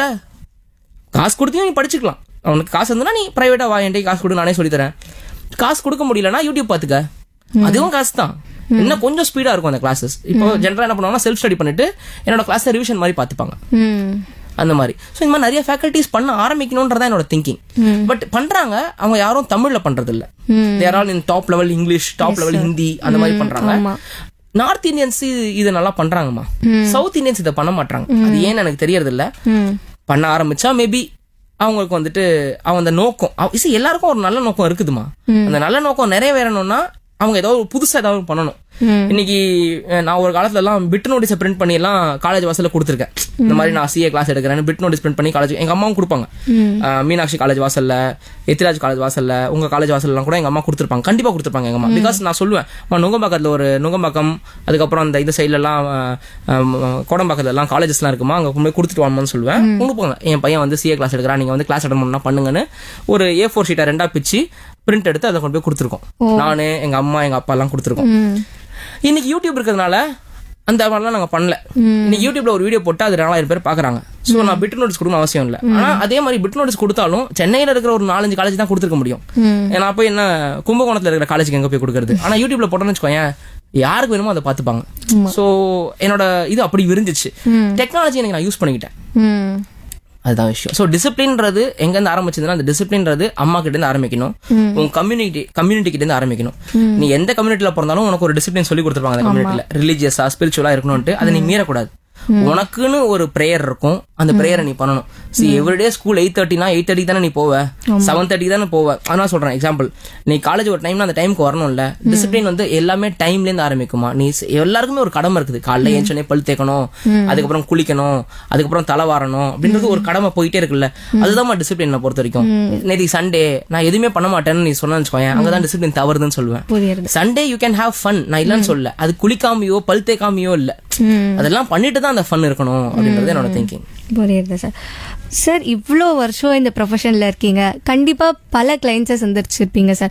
காசு கொடுத்து நீ படிச்சுக்கலாம் அவனுக்கு காசு இருந்ததுன்னா நீ பிரைவேட்டா வா என்கிட்ட காசு கொடு நானே சொல்லித் தரேன் காசு கொடுக்க முடியலன்னா யூடியூப் பாத்துக்க அதுவும் காசு தான் இன்னும் கொஞ்சம் ஸ்பீடா இருக்கும் அந்த கிளாஸஸ் இப்போ ஜென்ரலா என்ன பண்ணுவாங்கன்னா செல்ஃப் ஸ்டடி பண்ணிட்டு என்னோட கிளாஸ் ரிவிஷன் மாதிரி பாத்துப்பாங்க ம் அந்த மாதிரி ஸோ இந்த மாதிரி நிறைய ஃபேக்கல்ட்டிஸ் பண்ண ஆரம்பிக்கணுன்றதா என்னோட திங்கிங் பட் பண்றாங்க அவங்க யாரும் தமிழ்ல பண்றது இல்ல they're all in top level English top level Hindi அந்த மாதிரி பண்றாங்க ஆமா நார்த் இந்தியன்ஸ் இது நல்லா பண்றாங்கம்மா சவுத் இந்தியன்ஸ் இதை பண்ண மாட்டாங்க அது ஏன்னு எனக்கு தெரியறது இல்ல ம் பண்ண ஆரம்பிச்சா மேபி அவங்களுக்கு வந்துட்டு அவங்க அந்த நோக்கம் அவ- see, எல்லாருக்கும் ஒரு நல்ல நோக்கம் இருக்குதுமா அந்த நல்ல நோக்கம் நிறைவேறணும்னா அவங்க ஏதாவது ஒரு புதுசா ஏதாவது பண்ணணும் ம். இன்னைக்கு அஹ், நான் ஒரு காலத்துல எல்லாம் பிட் நோட்டீஸ் பிரிண்ட் பண்ணி எல்லாம் காலேஜ் வாசல்ல கொடுத்துருக்கேன் இந்த மாதிரி நான் சிஏ கிளாஸ் எடுக்கிறேன் பிட் நோட்டீஸ் பிரிண்ட் பண்ணி காலேஜ் எங்க அம்மாவும் கொடுப்பாங்க அஹ், மீனாட்சி காலேஜ் வாசல்ல எத்திராஜ் காலேஜ் வாசல்ல உங்க காலேஜ் வாசல்லாம் கூட எங்க அம்மா கொடுத்துருப்பாங்க கண்டிப்பா கொடுத்துருப்பாங்க எங்க அம்மா பிகாஸ் நான் சொல்லுவேன் அம்மா, நுங்கம்பாக்கத்துல ஒரு நுங்கம்பாக்கம் அதுக்கப்புறம் அந்த இந்த சைட்ல எல்லாம் அஹ், அஹ், கோடம்பாக்கத்துல எல்லாம் காலேஜஸ் எல்லாம் இருக்குமா அங்க போய் கொடுத்துட்டு வாங்கன்னு சொல்லுவேன் கொடுப்பாங்க என் பையன் வந்து சிஏ கிளாஸ் எடுக்கிறான் நீங்க வந்து கிளாஸ் அட்டன் பண்ணா பண்ணுங்கன்னு ஒரு ஏ ஃபோர் ஷீட்டை ரெண்டா பிச்சு பிரிண்ட் எடுத்து அதை கொண்டு போய் கொடுத்துருக்கோம் நானு எங்க அம்மா எங்க அப்பா எல்லாம் கொடுத்துருக்கோம் ம் இன்னைக்கு யூடியூப் இருக்கிறதுனால அந்த மாதிரிலாம் நாங்க பண்ணல இன்னைக்கு யூடியூப்ல ஒரு வீடியோ போட்டு அது நாலாயிரம் பேர் பாக்குறாங்க சோ நான் பிட் நோட்டீஸ் கொடுக்கணும் அவசியம் இல்ல ஆனா அதே மாதிரி பிட் நோட்டீஸ் கொடுத்தாலும் சென்னையில இருக்கிற ஒரு நாலஞ்சு காலேஜ் தான் கொடுத்துருக்க முடியும் ஏன்னா போய் என்ன கும்பகோணத்துல இருக்கிற காலேஜுக்கு எங்க போய் கொடுக்கறது ஆனா யூடியூப்ல போட்டோம்னு வச்சுக்கோயேன் யாருக்கு வேணுமோ அதை பார்த்துப்பாங்க சோ என்னோட இது அப்படி விரிஞ்சிச்சு டெக்னாலஜி எனக்கு நான் யூஸ் பண்ணிக்கிட்டேன் ம் அதுதான் விஷயம் ஸோ டிசிப்ளின்றது எங்க இருந்து ஆரம்பிச்சதுன்னா அந்த டிசிப்ளின்றது அம்மா கிட்ட இருந்து ஆரம்பிக்கணும் உன் கம்யூனிட்டி கம்யூனிட்டி கிட்ட இருந்து ஆரம்பிக்கணும் நீ எந்த கம்யூனிட்டில பிறந்தாலும் உனக்கு ஒரு டிசிப்ளின் சொல்லி கொடுத்துருப்பாங்க அந்த கம்யூனிட்டில ரிலீஜியஸா ஸ்பிரிச்சுவலா இருக்கணும்ட்டு அதை நீ மீறக்கூடாது உனக்குன்னு ஒரு பிரேயர் இருக்கும் அந்த பிரேயரை நீ பண்ணணும் சி எவ்ரிடே ஸ்கூல் எயிட் தேர்ட்டினா எயிட் தேர்ட்டி தானே நீ போவ செவன் தேர்ட்டி தானே போவ அதனால சொல்றேன் எக்ஸாம்பிள் நீ காலேஜ் ஒரு டைம்ல அந்த டைமுக்கு வரணும்ல டிசிப்ளின் வந்து எல்லாமே டைம்ல இருந்து ஆரம்பிக்குமா நீ ஸ்- எல்லாருக்குமே ஒரு கடமை இருக்குது காலைல ஏஞ்சோடனே பல் தேய்க்கணும் அதுக்கப்புறம் குளிக்கணும் அதுக்கப்புறம் தலை வாரணும் அப்படின்றது ஒரு கடமை போயிட்டே இருக்குல்ல அதுதான் டிசிப்ளினை பொறுத்த வரைக்கும் நேற்று சண்டே நான் எதுவுமே பண்ண மாட்டேன்னு நீ சொன்னு வச்சுக்கோயேன் அங்கதான் டிசிப்ளின் தவறுதுன்னு சொல்லுவேன் புரியுது Sunday you can have fun நான் இல்லைன்னு சொல்ல அது குளிக்காமையோ பல் தேய்க்காமையோ இல்ல ம் அதெல்லாம் பண்ணிட்டு தான் அந்த ஃபன் இருக்கணும் அப்படின்றது என்னோட திங்கிங் புரியுது சார் சார் இவ்வளோ வருஷம் இந்த ப்ரொஃபஷனில் இருக்கீங்க கண்டிப்பாக பல கிளைண்ட்ஸை சந்திச்சிருப்பீங்க சார்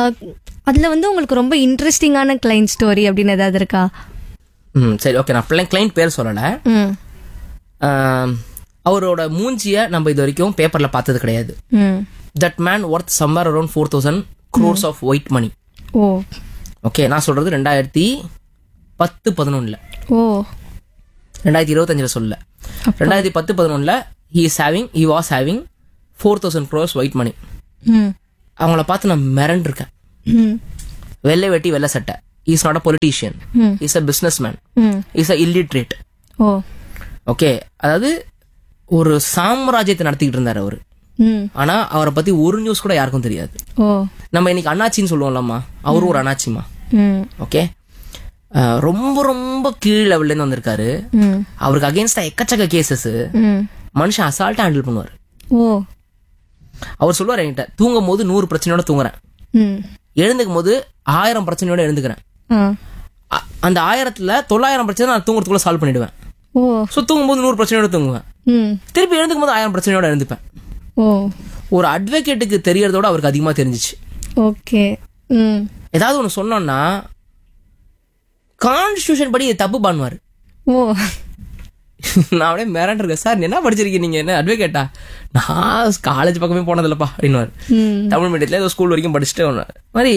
அதில் வந்து உங்களுக்கு ரொம்ப இன்ட்ரெஸ்டிங்கான கிளைண்ட் ஸ்டோரி அப்படின்னு ஏதாவது இருக்கா ம் சரி ஓகே நான் கிளைண்ட் பேர் சொல்லல ம் ஆம், அவரோட மூஞ்சிய நம்ம இது வரைக்கும் பேப்பர்ல பார்த்தது கிடையாது ம் that man worth somewhere around four thousand crores of white money oh okay நான் சொல்றது ரெண்டாயிரத்தி பத்து பதினொன்னுல ஓ ரெண்டாயிரத்தி இருபத்தஞ்சில் சொல்லல ரெண்டாயிரத்தி பத்து பதினொன்றில் he is having he was having four thousand crores white money ம் அவங்கள பார்த்து நான் மிரண்டிருக்கேன் ம் வெள்ளை வெட்டி வெள்ளை சட்டை is not a politician hmm. Is a business man hmm is a illiterate oh okay அதாவது ஒரு சாம்ராஜ்யத்தை நடத்திக்கிட்டு இருந்தார் அவர் ம் ஆனா அவரை பத்தி ஒரு நியூஸ் கூட யாருக்கும் தெரியாது ஓ நம்ம இன்னைக்கு அண்ணாச்சின்னு சொல்லுவோம்லம்மா அவரும் ஒரு அண்ணாச்சிமா ம் ஓகே அஹ், ரொம்ப ரொம்ப கீழ் லெவல்ல இருந்து வந்திருக்காரு ம் அவருக்கு அகேன்ஸ்டா எக்கச்சக்க கேசஸ் ம் மனுஷன் அசால்ட்டா ஹேண்டில் பண்ணுவார் ஓ அவர் சொல்லுவார் என்கிட்ட தூங்கும் போது நூறு பிரச்சனையோட தூங்குறேன் ம் எழுந்துக்கும் போது ஆயிரம் பிரச்சனையோட எழுந்துக்கிறேன் ஆ அ- அந்த ஆயிரத்துல தொள்ளாயிரம் பிரச்சனை நான் தூங்குறதுக்குள்ள சால்வ் பண்ணிடுவேன் ஓ ஸோ தூங்கும்போது நூறு பிரச்சனையோட தூங்குவேன் ம் திருப்பி எழுந்துக்கும் போது ஆயிரம் பிரச்சனையோட எழுந்துப்பேன் ஓ ஒரு அட்வொகேட்டுக்கு தெரியறதோட அவருக்கு அதிகமா தெரிஞ்சிச்சு ஓகே ம் ஏதாவது ஒன்று சொன்னோம்னா கான்ஸ்டியூஷன் படி இது தப்பு பண்ணுவார் ஓ நான் அப்படியே மிரண்டிருக்கேன் சார் என்ன படிச்சிருக்கீங்க நீங்க என்ன அட்வொகேட்டா நான் காலேஜ் பக்கமே போனதில்லப்பா அப்படின்னுவார் ம் தமிழ் மீடியத்தில் ஏதோ ஸ்கூல் வரைக்கும் படிச்சுட்டு வந்தார். மாதிரி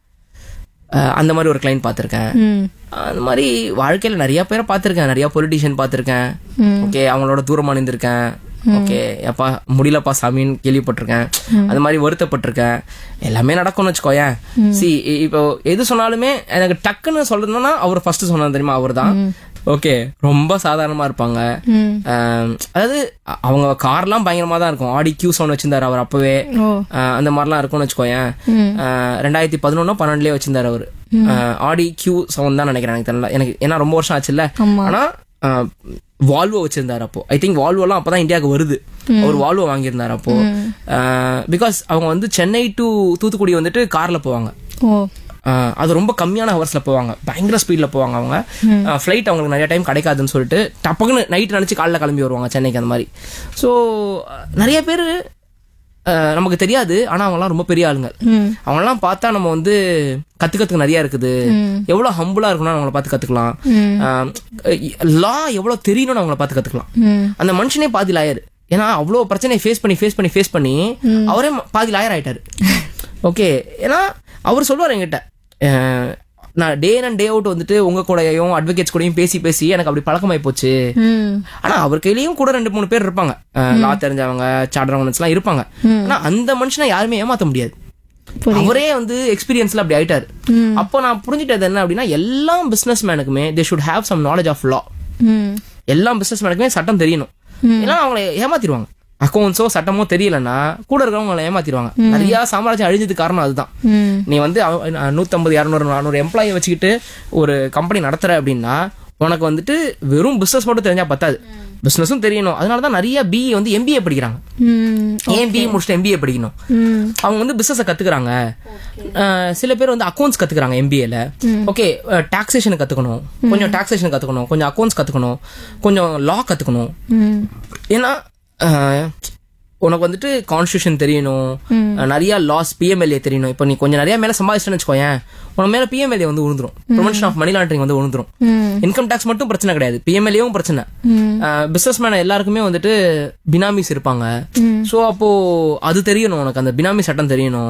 அஹ், அந்த மாதிரி ஒரு கிளைண்ட் பார்த்துருக்கேன் ம் அந்த மாதிரி வாழ்க்கையில நிறைய பேரை பார்த்துருக்கேன் நிறைய பொலிட்டீஷியன் பார்த்துருக்கேன் ம். ஓகே அவங்களோட தூரமா நின்றுருக்கேன் ஓகே அப்பா முடியலப்பா சாமின்னு கேள்விப்பட்டிருக்கேன் அந்த மாதிரி வருத்தப்பட்டிருக்கேன் எல்லாமே நடக்கும்னு வச்சுக்கோயேன் சி இப்போ எது சொன்னாலுமே எனக்கு டக்குன்னு சொல்லணும்னா அவர் ஃபர்ஸ்ட் சொன்னது தெரியுமா அவர் தான் ஓகே ரொம்ப சாதாரணமா இருப்பாங்க ம் ஆம், அதாவது அ- அவங்க கார்லாம் பயங்கரமா தான் இருக்கும் ஆடி கியூ சவுண்ட் வச்சிருந்தாரு அவர் அப்பவே ஓ ஆஹ் அந்த மாதிரிலாம் இருக்கும்னு வச்சுக்கோயேன் ம். ஆஹ் ரெண்டாயிரத்தி பதினொன்னோ பன்னெண்டுலயே வச்சிருந்தாரு அவரு ஆஹ் ஆடி கியூ சவுண்ட் தான் நினைக்கிறேன் எனக்கு தெரியல எனக்கு ஏன்னா ரொம்ப வருஷம் ஆச்சுல்ல ஆமா. ஆனா வால்வோ வச்சிருந்தாரு அப்போ ஐ திங்க் வால்வோலாம் அப்பதான் இந்தியாவுக்கு வருது அவர் வால்வோ வாங்கியிருந்தாரு அப்போ பிகாஸ் அவங்க வந்து சென்னை டு தூத்துக்குடி வந்துட்டு கார்ல போவாங்க ஓ ஆஹ் அது ரொம்ப கம்மியான ஹவர்ஸ்ல போவாங்க பயங்கர ஸ்பீட்ல போவாங்க அவங்க ஃப்ளைட் அவங்களுக்கு நிறைய டைம் கிடைக்காதுன்னு சொல்லிட்டு டப்புக்குன்னு நைட் நினைச்சு காலைல கிளம்பி வருவாங்க சென்னைக்கு அந்த மாதிரி ஸோ நிறைய பேர் நமக்கு தெரியாது ஆனா அவங்கலாம் ரொம்ப பெரிய ஆளுங்க ம் அவங்கெல்லாம் பார்த்தா நம்ம வந்து கத்துக்கிறதுக்கு நிறைய இருக்குது ம். எவ்வளவு ஹம்புலா இருக்கணும்னு அவங்கள பார்த்து கத்துக்கலாம் ம் லா எவ்வளவு தெரியணும்னு அவங்கள பார்த்து கத்துக்கலாம் ம் அந்த மனுஷனே பாதி லாயர் ஏன்னா அவ்வளோ பிரச்சனையை ஃபேஸ் பண்ணி ஃபேஸ் பண்ணி ஃபேஸ் பண்ணி அவரே ம- பாதி லாயர் ஆயிட்டாரு ஓகே ஏன்னா அவர் சொல்லுவார் என்கிட்ட அஹ், நான் டே அண்ட் டே அவுட் வந்துட்டு உங்க கூடயும் அட்வொகேட்ஸ் கூடயும் பேசி பேசி எனக்கு அப்படி பழக்கமாயி போச்சு ம் ஆனா அவர் கையிலயும் கூட ரெண்டு மூணு பேர் இருப்பாங்க லா தெரிஞ்சவங்க சார்டர் எல்லாம் இருப்பாங்க ஆனா அந்த மனுஷனை யாருமே ஏமாத்த முடியாது அவரே வந்து எக்ஸ்பீரியன்ஸ்ல அப்படி ஆயிட்டாரு அப்போ நான் புரிஞ்சுட்டது என்ன அப்படின்னா எல்லா பிசினஸ் மேனுக்குமே they should have some knowledge of law ம் எல்லா பிசினஸ் மேனுக்குமே சட்டம் தெரியணும் ஏன்னா அவங்கள ஏமாத்திடுவாங்க அக்கௌண்ட்ஸோ சட்டமோ தெரியலன்னா கூட இருக்கிறவங்க அவங்கள ஏமாத்திடுவாங்க நிறைய சாம்ராஜ்யம் அழிஞ்சதுக்கு காரணம் அதுதான் ம் நீ வந்து நூத்தம்பது இரநூறு நானூறு எம்ப்ளாயி வச்சுக்கிட்டு ஒரு கம்பெனி நடத்துற அப்படின்னா உனக்கு வந்துட்டு வெறும் பிசினஸ் மட்டும் தெரிஞ்சா பத்தாது பிசினஸும் தெரியணும் அதனால தான் நிறைய பிஇ வந்து எம்பிஏ படிக்கிறாங்க ம் ஏன் பிஇ முடிச்சுட்டு எம்பிஏ படிக்கணும் ம் அவங்க வந்து பிசினஸை கத்துக்கிறாங்க அஹ் சில பேர் வந்து அக்கௌண்ட்ஸ் கத்துக்கிறாங்க எம்பிஏல ஓகே டாக்ஸேஷன் கத்துக்கணும் கொஞ்சம் டாக்ஸேஷன் கத்துக்கணும் கொஞ்சம் அக்கௌண்ட்ஸ் கத்துக்கணும் கொஞ்சம் லா கத்துக்கணும் ம் ஏன்னா அஹ், உனக்கு வந்துட்டு கான்ஸ்டியூஷன் தெரியணும் அஹ், நிறைய லாஸ் பிஎம்எல்ஏ தெரியணும் இப்போ நீ கொஞ்சம் நிறைய மேல சம்பாதிச்சிட்டேன்னு வச்சுக்கோயேன் உனக்கு மேல பிஎம்எல்ஏ வந்து விழுந்துரும் ப்ரொமோஷன் ஆஃப் மணி லாண்டரிங் வந்து விழுந்துரும் ம் இன்கம் டாக்ஸ் மட்டும் பிரச்சனை கிடையாது பிஎம்எல்ஏவும் பிரச்சனை ம் பிசினஸ் மேன் எல்லாருக்குமே வந்துட்டு பினாமிஸ் இருப்பாங்க சோ அப்போ அது தெரியணும் உனக்கு அந்த பினாமி சட்டம் தெரியணும்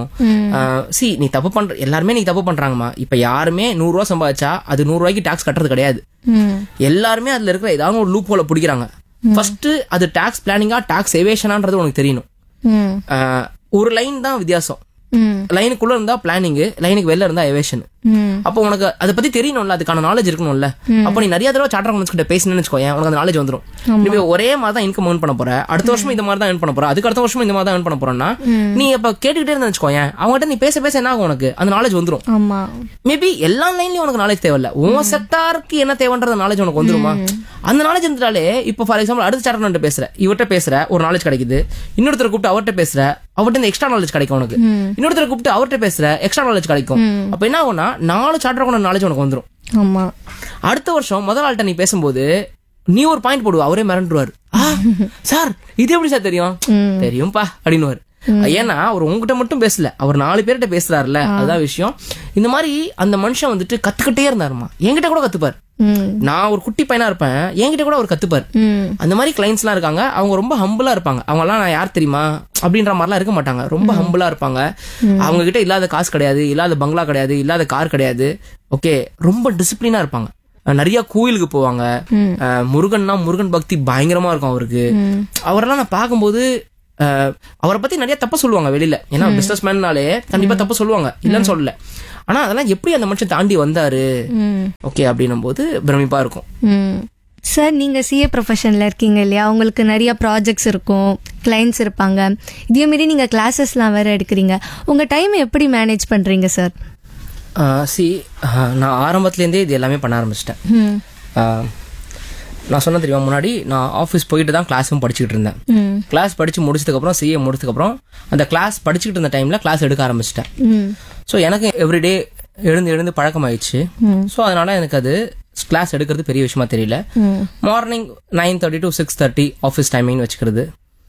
சி நீ தப்பு பண்ற எல்லாருமே நீ தப்பு பண்றாங்கம்மா இப்ப யாருமே நூறு ரூபா சம்பாதிச்சா அது நூறு ரூபாய்க்கு டாக்ஸ் கட்டுறது கிடையாது ம் எல்லாருமே அதுல இருக்கிற ஏதாவது ஒரு லூப் ஹோல பிடிக்கிறாங்க ஃபர்ஸ்ட் அது டாக்ஸ் பிளானிங்கா டாக்ஸ் எவேஷனான்றது உனக்கு தெரியணும் ம் ஆஹ் ஒரு லைன் தான் வித்தியாசம் ம் லைனுக்குள்ள இருந்தா பிளானிங் லைனுக்கு வெளில இருந்தா எவேஷன் ம் அப்போ உனக்கு அதை பத்தி தெரியணும்ல அதுக்கான நாலேஜ் இருக்கணும்ல அப்போ நீ நிறைய தடவை சார்ட்டர் அக்கௌண்ட்ஸ் கிட்ட பேசினேன்னு வச்சுக்கோயேன் உனக்கு அந்த நாலேஜ் வந்துரும் நீ ஒரே மாதிரி தான் இன்கம் ஏர்ன் பண்ண போற அடுத்த வருஷம் இந்த மாதிரி தான் ஏர்ன் பண்ண போற அதுக்கு அடுத்த வருஷம் இந்த மாதிரி தான் ஏர்ன் பண்ண போறேன்னா நீ இப்ப கேட்டுக்கிட்டே இருந்தா வச்சுக்கோயேன் அவங்ககிட்ட நீ பேச பேச என்ன ஆகும் உனக்கு அந்த நாலேஜ் வந்துரும் ஆமா மேபி எல்லா லைன்லயும் உனக்கு நாலேஜ் தேவையில்ல உன் செக்டாருக்கு என்ன தேவைன்ற நாலேஜ் உனக்கு வந்துருமா அந்த நாலேஜ் இருந்தாலே இப்போ ஃபார் எக்ஸாம்பிள் அடுத்த சார்ட்டர் பேசுற இவர்கிட்ட பேசுற ஒரு நாலேஜ் கிடைக்குது இன்னொருத்தர் கூப்பிட்டு அவர்கிட்ட பேசுற அவர்கிட்ட இந்த எக்ஸ்ட்ரா நாலேஜ் கிடைக்கும் உனக்கு இன்னொருத்தர் கூப்பிட்டு அவர்கிட்ட பேசுற எக்ஸ்ட்ரா நாலேஜ் கிடைக்கும் அப்ப என்ன ஆகும்னா நாலு சார்ட்டர் கொண்ட நாலேஜ் உனக்கு வந்துரும் ஆமா அடுத்த வருஷம் முதல் ஆள்கிட்ட நீ பேசும்போது நீ ஒரு பாயிண்ட் போடுவ அவரே மிரண்டுருவாரு "ஆ, சார் இது எப்படி சார் தெரியும் தெரியும்பா அப்படின்னுவாரு ஏன்னா அவர் உங்ககிட்ட மட்டும் பேசல அவர் நாலு பேர்கிட்ட பேசுறாருல அதுதான் விஷயம் இந்த மாதிரி அந்த மனுஷன் வந்துட்டு கத்துக்கிட்டே இருந்தாருமா என்கிட்ட கூட கத்துப்பார் ம் நான் ஒரு குட்டி பையனா இருப்பேன் என்கிட்ட கூட அவர் கத்துப்பார் ம் அந்த மாதிரி கிளைண்ட்ஸ்லாம் இருக்காங்க அவங்க ரொம்ப ஹம்பிளா இருப்பாங்க அவங்கலாம் நான் யார் தெரியுமா அப்படின்ற மாதிரிலாம் இருக்க மாட்டாங்க ரொம்ப ஹம்பிளா இருப்பாங்க அவங்க கிட்ட இல்லாத காசு கிடையாது இல்லாத பங்களா கிடையாது இல்லாத கார் கிடையாது ஓகே ரொம்ப டிசிப்ளினா இருப்பாங்க அஹ் நிறைய கோயிலுக்கு போவாங்க அஹ் முருகன்னா முருகன் பக்தி பயங்கரமா இருக்கும் அவருக்கு அவரெல்லாம் நான் பார்க்கும்போது அஹ் அவரை பத்தி நிறைய தப்பு சொல்லுவாங்க வெளியில ஏன்னா பிசினஸ் மேன்னாலே கண்டிப்பா தப்பு சொல்லுவாங்க இல்லைன்னு சொல்லல ஆனா அதெல்லாம் எப்படி அந்த மனுஷன் தாண்டி வந்தாரு ம் ஓகே அப்படின்னும் போது பிரமிப்பா இருக்கும் ம் சார் நீங்கள் சிஏ ப்ரொஃபஷனில் இருக்கீங்க இல்லையா உங்களுக்கு நிறைய ப்ராஜெக்ட்ஸ் இருக்கும் கிளைண்ட்ஸ் இருப்பாங்க இதே மாரி நீங்கள் கிளாஸஸ்லாம் வேறு எடுக்கிறீங்க உங்கள் டைம் எப்படி மேனேஜ் பண்ணுறீங்க சார் சி நான் ஆரம்பத்துலேருந்தே இது எல்லாமே பண்ண ஆரம்பிச்சிட்டேன் ம் நான் சொன்ன தெரியுமா முன்னாடி நான் ஆஃபீஸ் போயிட்டு தான் கிளாஸும் படிச்சுக்கிட்டு இருந்தேன் ம் கிளாஸ் படிச்சு முடிச்சதுக்கப்புறம் சிஏ முடிச்சதுக்கப்புறம் அந்த கிளாஸ் படிச்சுக்கிட்டு இருந்த டைமில் கிளாஸ் எடுக்க ஆரம்பிச்சிட்டேன் ம் ஸோ எனக்கு எவ்ரிடே எழுந்து எழுந்து பழக்கமாயிடுச்சு ஸோ அதனால எனக்கு அது கிளாஸ் எடுக்கிறது பெரிய விஷயமா தெரியல ம் morning nine thirty to six thirty office timing வச்சுக்கிறது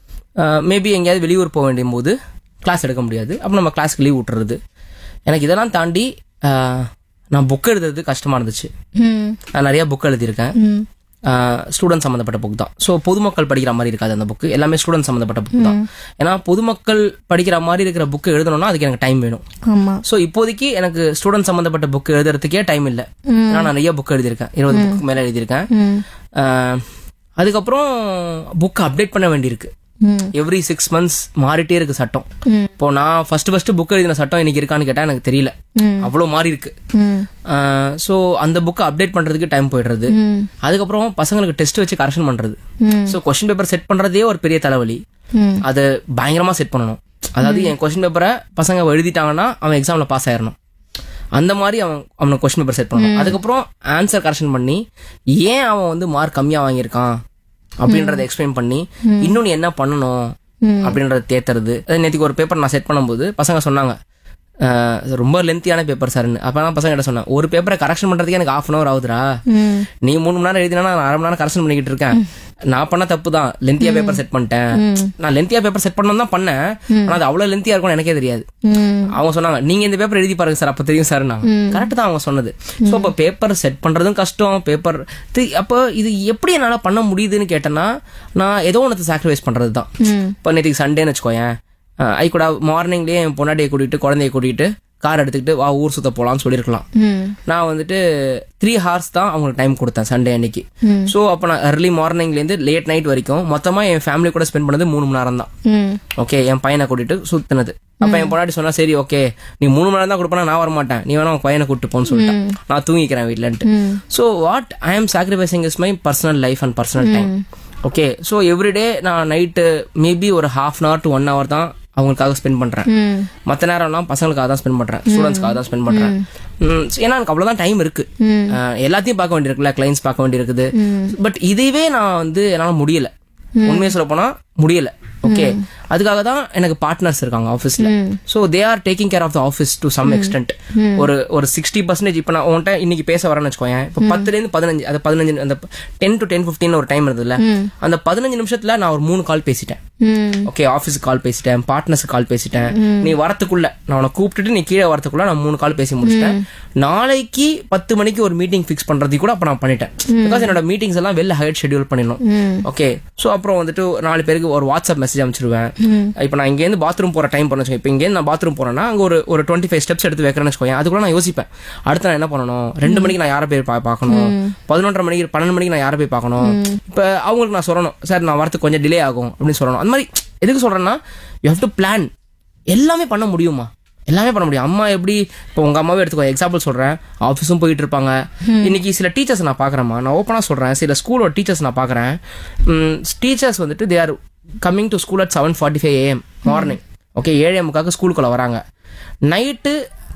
மேபி எங்கேயாவது வெளியூர் போக வேண்டிய போது கிளாஸ் எடுக்க முடியாது அப்போ நம்ம கிளாஸ்க்கு லீவ் விட்டுறது எனக்கு இதெல்லாம் தாண்டி அஹ், நான் புக் எழுதுறது கஷ்டமா இருந்துச்சு ம் நான் நிறைய புக் எழுதியிருக்கேன் ம் ஸ்டூடெண்ட் சம்மந்தப்பட்ட புக் தான் ஸோ பொதுமக்கள் படிக்கிற மாதிரி இருக்காது அந்த புக்கு எல்லாமே ஸ்டூடெண்ட் சம்மந்தப்பட்ட புக் தான் ஏன்னா பொதுமக்கள் படிக்கிற மாதிரி இருக்கிற புக்கு எழுதணும்னா அதுக்கு எனக்கு டைம் வேணும் ஆமாம் ஸோ இப்போதைக்கு எனக்கு ஸ்டூடெண்ட் சம்மந்தப்பட்ட புக் எழுதுறதுக்கே டைம் இல்லை ஏன்னா நான் நிறைய புக் எழுதியிருக்கேன் இருபது புக்கு மேலே எழுதியிருக்கேன் ம் அஹ், அதுக்கப்புறம் புக் அப்டேட் பண்ண வேண்டியிருக்கு ம் எவ்ரி சிக்ஸ் மந்த்ஸ் மாறிட்டே இருக்கு சட்டம் ம் இப்போ நான் ஃபர்ஸ்ட் ஃபர்ஸ்ட் புக் எழுதின சட்டம் இன்னைக்கு இருக்கான்னு கேட்டா எனக்கு தெரியல ம் அவ்வளோ மாறி இருக்கு ம் ஸோ அந்த புக்கை அப்டேட் பண்றதுக்கு டைம் போயிடுறது ம் அதுக்கப்புறம் பசங்களுக்கு டெஸ்ட் வச்சு கரெக்ஷன் பண்றது ம் ஸோ கொஸ்டின் பேப்பர் செட் பண்றதே ஒரு பெரிய தலைவலி ம் அதை பயங்கரமா செட் பண்ணணும் அதாவது என் கொஸ்டின் பேப்பரை பசங்க எழுதிட்டாங்கன்னா அவன் எக்ஸாம்ல பாஸ் ஆயிடணும் அந்த மாதிரி அவன் அவனுக்கு கொஸ்டின் பேப்பர் செட் பண்ணணும் அதுக்கப்புறம் ஆன்சர் கரெக்ஷன் பண்ணி ஏன் அவன் வந்து மார்க் கம்மியா வாங்கியிருக்கான் அப்படின்றத எக்ஸ்பிளைன் பண்ணி இன்னும் நீ என்ன பண்ணணும் அப்படின்றத தேத்துறது அது நேற்றுக்கு ஒரு பேப்பர் நான் செட் பண்ணும்போது பசங்க சொன்னாங்க அஹ், ரொம்ப லென்த்தியான பேப்பர் சார்னு அப்போ நான் பசங்க கிட்ட சொன்னேன் ஒரு பேப்பரை கரெக்ஷன் பண்றதுக்கு எனக்கு ஆஃப் அன் அவர் ஆகுதுடா ம் நீ மூணு மணி நேரம் எழுதினா நான் அரை மணி நேரம் கரெக்ஷன் பண்ணிக்கிட்டு இருக்கேன் நான் பண்ண தப்பு தான் லென்த்தியா பேப்பர் செட் பண்ணிட்டேன் நான் லென்த்தியா பேப்பர் செட் பண்ணணும் தான் பண்ணேன் ஆனா அது அவ்வளவு லென்த்தியா இருக்கும்னு எனக்கே தெரியாது ம் அவங்க சொன்னாங்க நீங்க இந்த பேப்பர் எழுதி பாருங்க சார் அப்ப தெரியும் சார் நான் கரெக்ட் தான் அவங்க சொன்னது சோ அப்ப பேப்பர் செட் பண்றதும் கஷ்டம் பேப்பர் அப்போ இது எப்படி என்னால பண்ண முடியுதுன்னு கேட்டேன்னா நான் ஏதோ ஒன்று சாக்ரிஃபைஸ் பண்றது தான் ம் இப்போ நேற்றுக்கு சண்டேன்னு வச்சுக்கோயேன் ஐ கூட மார்னிங்லேயே என் பொண்டாட்டியை கூட்டிகிட்டு குழந்தைய கூட்டிகிட்டு கார் எடுத்துக்கிட்டு வா ஊர் சுத்த போகலான்னு சொல்லியிருக்கலாம் ம் நான் வந்துட்டு த்ரீ ஹார்ஸ் தான் அவங்களுக்கு டைம் கொடுத்தேன் சண்டே அன்னைக்கு ம். ஸோ அப்போ நான் early மார்னிங்லேருந்து லேட் நைட் வரைக்கும் மொத்தமாக என் ஃபேமிலி கூட ஸ்பெண்ட் பண்ணது மூணு மணி நேரம் தான் ம் ஓகே என் பையனை கூட்டிட்டு சுத்தினது அப்ப என் பொண்டாட்டி சொன்னா சரி ஓகே நீ மூணு மணி நேரம் தான் கொடுப்பா நான் வர மாட்டேன் நீ வேணா உன் பையனை கூட்டு போன்னு சொல்லிட்டேன் நான் தூங்கிக்கிறேன் வீட்லன்ட்டு ம் so what I am sacrificing is my personal life and personal time okay so everyday நான் நைட்டு மேபி ஒரு half an hour to one hour தான் அவங்களுக்காக ஸ்பெண்ட் பண்றேன் ம் மற்ற நேரம்லாம் பசங்களுக்காக தான் ஸ்பெண்ட் பண்றேன் ஸ்டூடெண்ட்ஸ்க்காக தான் ஸ்பெண்ட் பண்றேன் ம், ஏன்னா எனக்கு அவ்வளவுதான் டைம் இருக்கு ம். அஹ், எல்லாத்தையும் பார்க்க வேண்டியிருக்குல்ல கிளைண்ட்ஸ் பார்க்க வேண்டியிருக்குது பட் இதுவே நான் வந்து என்னால முடியல உண்மையை சொல்ல போனா முடியல ஓகே அதுக்காக தான் எனக்கு பார்ட்னர்ஸ் இருக்காங்க ஆஃபீஸ்ல so they are taking care of the office to some extent ஒரு ஒரு சிக்ஸ்டி பர்சன்டேஜ் இப்போ நான் உன்கிட்ட இன்னைக்கு பேச வரேன்னு வச்சுக்கோயேன் இப்போ பத்துலேருந்து பதினஞ்சு அது பதினஞ்சு அந்த டென் டு டென் ஃபிஃப்டின் ஒரு டைம் இருந்ததுல அந்த பதினஞ்சு நிமிஷத்துல நான் ஒரு மூணு கால் பேசிட்டேன் ம் ஓகே ஆஃபீஸுக்கு கால் பேசிட்டேன் பார்ட்னர்ஸுக்கு கால் பேசிட்டேன் நீ வரத்துக்குள்ள நான் உனக்கு கூப்பிட்டுட்டு நீ கீழே வரத்துக்குள்ள நான் மூணு கால் பேசி முடிச்சிட்டேன் நாளைக்கு பத்து மணிக்கு ஒரு மீட்டிங் ஃபிக்ஸ் பண்றதுக்கு கூட அப்ப நான் பண்ணிட்டேன் பிகாஸ் என்னோட மீட்டிங்ஸ் எல்லாம் வெளில ஹைட் ஷெட்யூல் பண்ணிடணும் ஓகே ஸோ அப்புறம் வந்துட்டு நாலு பேருக்கு ஒரு வாட்ஸ்அப் மெசேஜ் அனுப்பிச்சிருவேன் இப்போ நான் இங்கேருந்து பாத்ரூம் போற டைம் பண்ண வச்சுக்கோ இப்போ இங்கேருந்து நான் பாத்ரூம் போறேன்னா அங்க ஒரு ஒரு டுவெண்ட்டி ஃபைவ் ஸ்டெப்ஸ் எடுத்து வைக்கிறேன்னு வச்சுக்கோங்க அதுக்குள்ள நான் யோசிப்பேன் அடுத்து நான் என்ன பண்ணணும் ரெண்டு மணிக்கு நான் யாரை போய் பா- பார்க்கணும் பதினொன்றரை மணிக்கு பன்னெண்டு மணிக்கு நான் யாரை போய் பார்க்கணும் இப்போ அவங்களுக்கு நான் சொல்லணும் சார் நான் வரதுக்கு கொஞ்சம் டிலே ஆகும் அப்படின்னு சொல்லணும் அந்த மாதிரி எதுக்கு சொல்றேன்னா யூ ஹவ் டு பிளான் எல்லாமே பண்ண முடியுமா எல்லாமே பண்ண முடியும் அம்மா எப்படி இப்போ உங்க அம்மாவே எடுத்துக்கோ எக்ஸாம்பிள் சொல்றேன் ஆஃபீஸும் போயிட்டு இருப்பாங்க இன்னைக்கு சில டீச்சர்ஸ் நான் பார்க்குறேம்மா நான் ஓப்பனாக சொல்றேன் சில ஸ்கூலோட டீச்சர்ஸ் நான் பார்க்குறேன் டீச்சர்ஸ் வந்துட்டு they are coming to school at seven forty five AM morning okay ஏழு எம்முக்காக ஸ்கூலுக்குள்ள வராங்க நைட்டு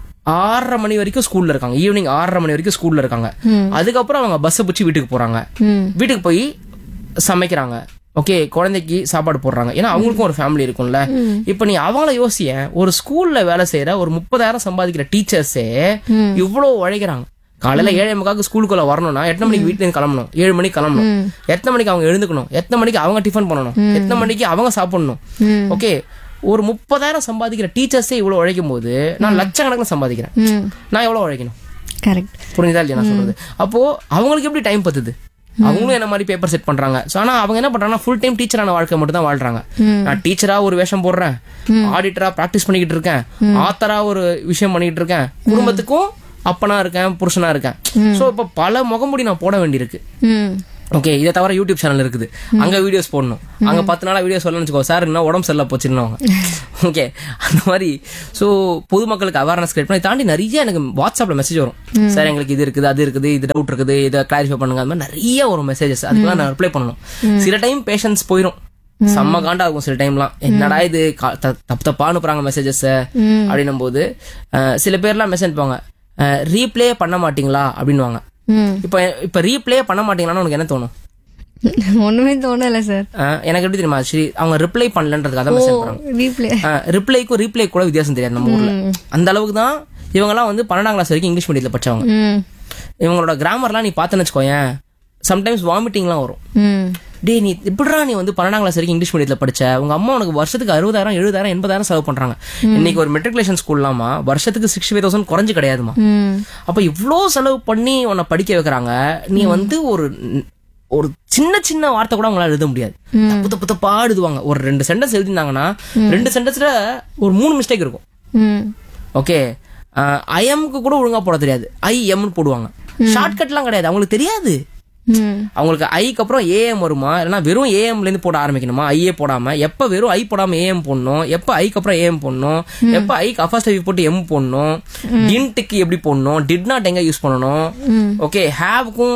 ஆறரை மணி வரைக்கும் ஸ்கூல்ல இருக்காங்க ஈவினிங் ஆறரை மணி வரைக்கும் ஸ்கூல்ல இருக்காங்க அதுக்கப்புறம் அவங்க பஸ்ஸை பிடிச்சி வீட்டுக்கு போறாங்க ம் வீட்டுக்கு போய் சமைக்கிறாங்க ஓகே குழந்தைக்கு சாப்பாடு போடுறாங்க ஏன்னா அவங்களுக்கும் ஒரு ஃபேமிலி இருக்கும்ல இப்போ நீ அவங்கள யோசிய ஒரு ஸ்கூல்ல வேலை செய்யற ஒரு முப்பதாயிரம் சம்பாதிக்கிற டீச்சர்ஸே இவ்வளவு உழைக்கிறாங்க காலையில ஏழு முக்காக்கு ஸ்கூலுக்குள்ள வரணும்னா எத்தனை மணிக்கு வீட்டுல இருந்து கிளம்பணும் ஏழு மணிக்கு கிளம்பணும் எத்தனை மணிக்கு அவங்க எழுந்துக்கணும் எத்தனை மணிக்கு அவங்க டிஃபன் பண்ணணும் எத்தனை மணிக்கு அவங்க சாப்பிடணும் ஓகே ஒரு முப்பதாயிரம் சம்பாதிக்கிற டீச்சர்ஸே இவ்வளவு உழைக்கும் போது நான் லட்சக்கணக்கில் சம்பாதிக்கிறேன் ம் நான் எவ்வளவு உழைக்கணும் கரெக்ட் புரிஞ்சுதா இல்லையா நான் சொல்றது அப்போ அவங்களுக்கு எப்படி டைம் பத்துது அவங்களும் என்ன மாதிரி பேப்பர் செட் பண்றாங்க So, ஆனா அவங்க என்ன பண்றாங்கன்னா ஃபுல் டைம் டீச்சரான வாழ்க்கை மட்டும் தான் வாழ்றாங்க நான் டீச்சரா ஒரு வேஷம் போடுறேன் ஆடிட்டரா பிராக்டிஸ் பண்ணிக்கிட்டு இருக்கேன் ஆத்தரா ஒரு விஷயம் பண்ணிக்கிட்டு இருக்கேன் குடும்பத்துக்கும் அப்பனா இருக்கேன் புருஷனா இருக்கேன் ஸோ இப்போ பல முகமுடி நான் போட வேண்டியிருக்கு ம் ஓகே இதை தவிர யூடியூப் சேனல் இருக்குது அங்க வீடியோஸ் போடணும் அங்க பத்து நாளா வீடியோஸ் சொல்லணும்னு வச்சுக்கோ சார் என்ன உடம்பு சரியில்லை போச்சுன்னு ஓகே அந்த மாதிரி ஸோ பொதுமக்களுக்கு அவேர்னஸ் கிரியேட் பண்ணி தாண்டி நிறைய எனக்கு வாட்ஸ்அப்ல மெசேஜ் வரும் சார் எங்களுக்கு இது இருக்குது அது இருக்குது இது டவுட் இருக்குது இதை கிளாரிஃபை பண்ணுங்க அந்த மாதிரி நிறைய வரும் மெசேஜஸ் அதுக்கெல்லாம் நான் ரிப்ளை பண்ணணும் சில டைம் பேஷன்ஸ் போயிடும் செம்ம காண்டா இருக்கும் சில டைம்லாம் என்னடா இது கா- த- தப்பு தப்பா அனுப்புறாங்க மெசேஜஸ் அப்படின்னும் போது அஹ், சில பேர்லாம் மெசேஜ் அனுப்புவாங்க ரீப்ளே பண்ண மாட்டீங்களா அப்படின்னுவாங்க ம் இப்ப இப்ப ரீப்ளே பண்ண மாட்டீங்களான்னு உனக்கு என்ன தோணும் ஒண்ணுமே தோணல சார் ஆஹ் எனக்கு எப்படி தெரியுமா சரி அவங்க ரிப்ளை பண்ணலன்றதுக்காக தான் மெசேஜ் பண்றாங்க ரீப்ளே ரிப்ளைக்கும் ரீப்ளை கூட வித்தியாசம் தெரியாது நம்ம ஊர்ல அந்த அளவுக்கு தான் இவங்கெல்லாம் வந்து பன்னெண்டாம் கிளாஸ் வரைக்கும் இங்கிலீஷ் மீடியத்தில் படிச்சவங்க ம் இவங்களோட கிராமர்லாம் நீ பார்த்தேன்னு வச்சுக்கோயேன் சம்டைம்ஸ் வாமிட்டிங்லாம் வரும் ம் டேய் நீ எப்படிடா நீ வந்து பன்னெண்டாம் கிளாஸ் வரைக்கும் இங்கிலீஷ் மீடியத்தில் படிச்ச உங்க அம்மா உனக்கு வருஷத்துக்கு அறுபதாயிரம் எழுபதாயிரம் எண்பதாயிரம் செலவு பண்றாங்க இன்னைக்கு ஒரு மெட்ரிகுலேஷன் ஸ்கூல்லாமா வருஷத்துக்கு சிக்ஸ்டி ஃபைவ் தௌசண்ட் குறைஞ்சு கிடையாதுமா ம் அப்ப இவ்ளோ செலவு பண்ணி உன்னை படிக்க வைக்கிறாங்க நீ வந்து ஒரு ஒரு சின்ன சின்ன வார்த்தை கூட அவங்களால எழுத முடியாது தப்பு தப்பு தப்பா எழுதுவாங்க ஒரு ரெண்டு சென்டென்ஸ் எழுதிருந்தாங்கன்னா ரெண்டு சென்டென்ஸ்ல ஒரு மூணு மிஸ்டேக் இருக்கும் ம் ஓகே ஐஎம்க்கு கூட ஒழுங்கா போட தெரியாது ஐ எம்னு போடுவாங்க ஷார்ட்கட்லாம் கிடையாது அவங்களுக்கு தெரியாது ம் அவங்களுக்கு ஐக்கு அப்புறம் ஏஎம் வருமா இல்லைன்னா வெறும் ஏஎம்ல இருந்து போட ஆரம்பிக்கணுமா ஐயே போடாம எப்ப வெறும் ஐ போடாம ஏஎம் போடணும் எப்ப ஐக்கு அப்புறம் ஏஎம் போடணும் எப்ப ஐக்கு ஃபர்ஸ்ட் ஐ போட்டு எம் போடணும் டின்ட்டுக்கு எப்படி போடணும் டிட் நாட் எங்க யூஸ் பண்ணணும் ஓகே ஹேவ்க்கும்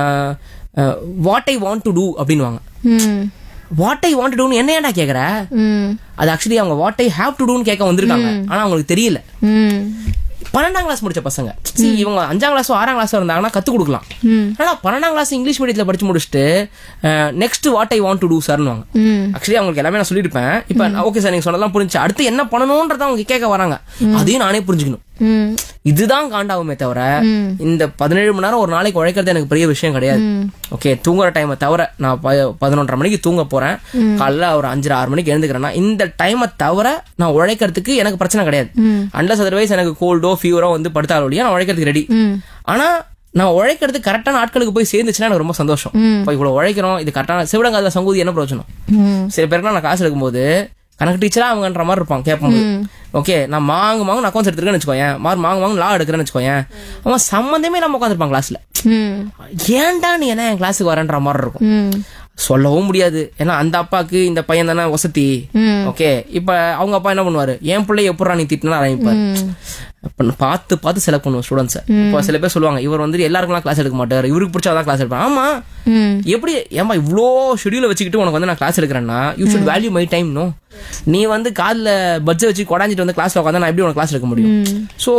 what I want to do அப்படின்னுவாங்க ம் வாட் ஐ வாண்ட் டு டூன்னு என்ன ஏன்டா கேக்குற ம் அது ஆக்சுவலி அவங்க வாட் ஐ ஹேவ் டு டூன்னு கேட்க வந்திருக்காங்க ஆனா அவங்களுக்கு தெரியல ம் பன்னெண்டாம் கிளாஸ் முடிச்ச பசங்க See, இவங்க அஞ்சாம் கிளாஸோ ஆறாம் கிளாஸோ இருந்தாங்கன்னா கத்து கொடுக்கலாம் ம் ஆனா பன்னெண்டாம் கிளாஸ் இங்கிலீஷ் மீடியத்துல படிச்சு முடிச்சுட்டு next what I want to do சார்னுவாங்க ம் ஆக்சுவலி அவங்களுக்கு எல்லாமே நான் சொல்லியிருப்பேன் இப்ப ஓகே சார் நீங்க சொன்னதெல்லாம் புரிஞ்சு அடுத்து என்ன பண்ணணும்ன்றத அவங்க கேட்க வராங்க அதையும் நானே புரிஞ்சுக்கணும் ம் இதுதான் காண்டாகுமே தவிர இந்த பதினேழு மணி நேரம் ஒரு நாளைக்கு உழைக்கிறது எனக்கு பெரிய விஷயம் கிடையாது ஓகே தூங்குற டைமை தவிர நான் ப- பதினொன்றரை மணிக்கு தூங்க போறேன் காலைல ஒரு அஞ்சரை ஆறு மணிக்கு எழுந்துக்கிறேன்னா இந்த டைமை தவிர நான் உழைக்கிறதுக்கு எனக்கு பிரச்சனை கிடையாது அன்லஸ் அதர்வைஸ் எனக்கு கோல்டோ ஃபீவரோ வந்து படுத்தாலும் ஒழிய நான் உழைக்கிறதுக்கு ரெடி ம் ஆனா நான் உழைக்கிறது கரெக்டான ஆட்களுக்கு போய் சேர்ந்துச்சுன்னா எனக்கு ரொம்ப சந்தோஷம் இப்போ இவ்வளவு உழைக்கிறோம் இது கரெக்டான சிவடங்காத சங்கூதி என்ன பிரயோஜனம் ம் சில பேருக்கு நான் கிளாஸ் எடுக்கும்போது கணக்கு டீச்சரா அவங்கன்ற மாதிரி இருப்பான் கேட்போம் ஓகே நான் மாங்கு மாங்கு நான் அக்கௌண்ட்ஸ் எடுத்துருக்கேன்னு வச்சுக்கோயேன் மாறு மாங்கு மாங்கு லா எடுக்கிறேன்னு வச்சுக்கோயேன் அவன் சம்மந்தமே நம்ம உட்காந்துருப்பான் கிளாஸ்ல ம் ஏன்டா நீ என்ன என் கிளாஸுக்கு வரேன்ற மாதிரி இருக்கும் ம் சொல்லவும் முடியாது ஏன்னா அந்த அப்பாக்கு இந்த பையன் தானே வசதி ம். ஓகே இப்ப அவங்க அப்பா என்ன பண்ணுவாரு என் பிள்ளை எப்படா நீ திட்டினா ஆரம்பிப்பாரு அப்ப நான் பார்த்து பார்த்து செலக்ட் பண்ணுவோம் ஸ்டூடெண்ட்ஸ் இப்போ சில பேர் சொல்லுவாங்க இவர் வந்து எல்லாருக்குலாம் கிளாஸ் எடுக்க மாட்டார் இவருக்கு பிடிச்சாதான் கிளாஸ் எடுப்பேன் ஆமா ம் எப்படி ஏமா இவ்வளோ ஷெடியூல வச்சுக்கிட்டு உனக்கு வந்து நான் கிளாஸ் எடுக்கிறேன்னா you should value my time no நீ வந்து காதுல பட்ஜெட் வச்சு கொடாஞ்சிட்டு வந்து கிளாஸ்ல உட்காந்தா நான் எப்படி உனக்கு கிளாஸ் எடுக்க முடியும் ஸோ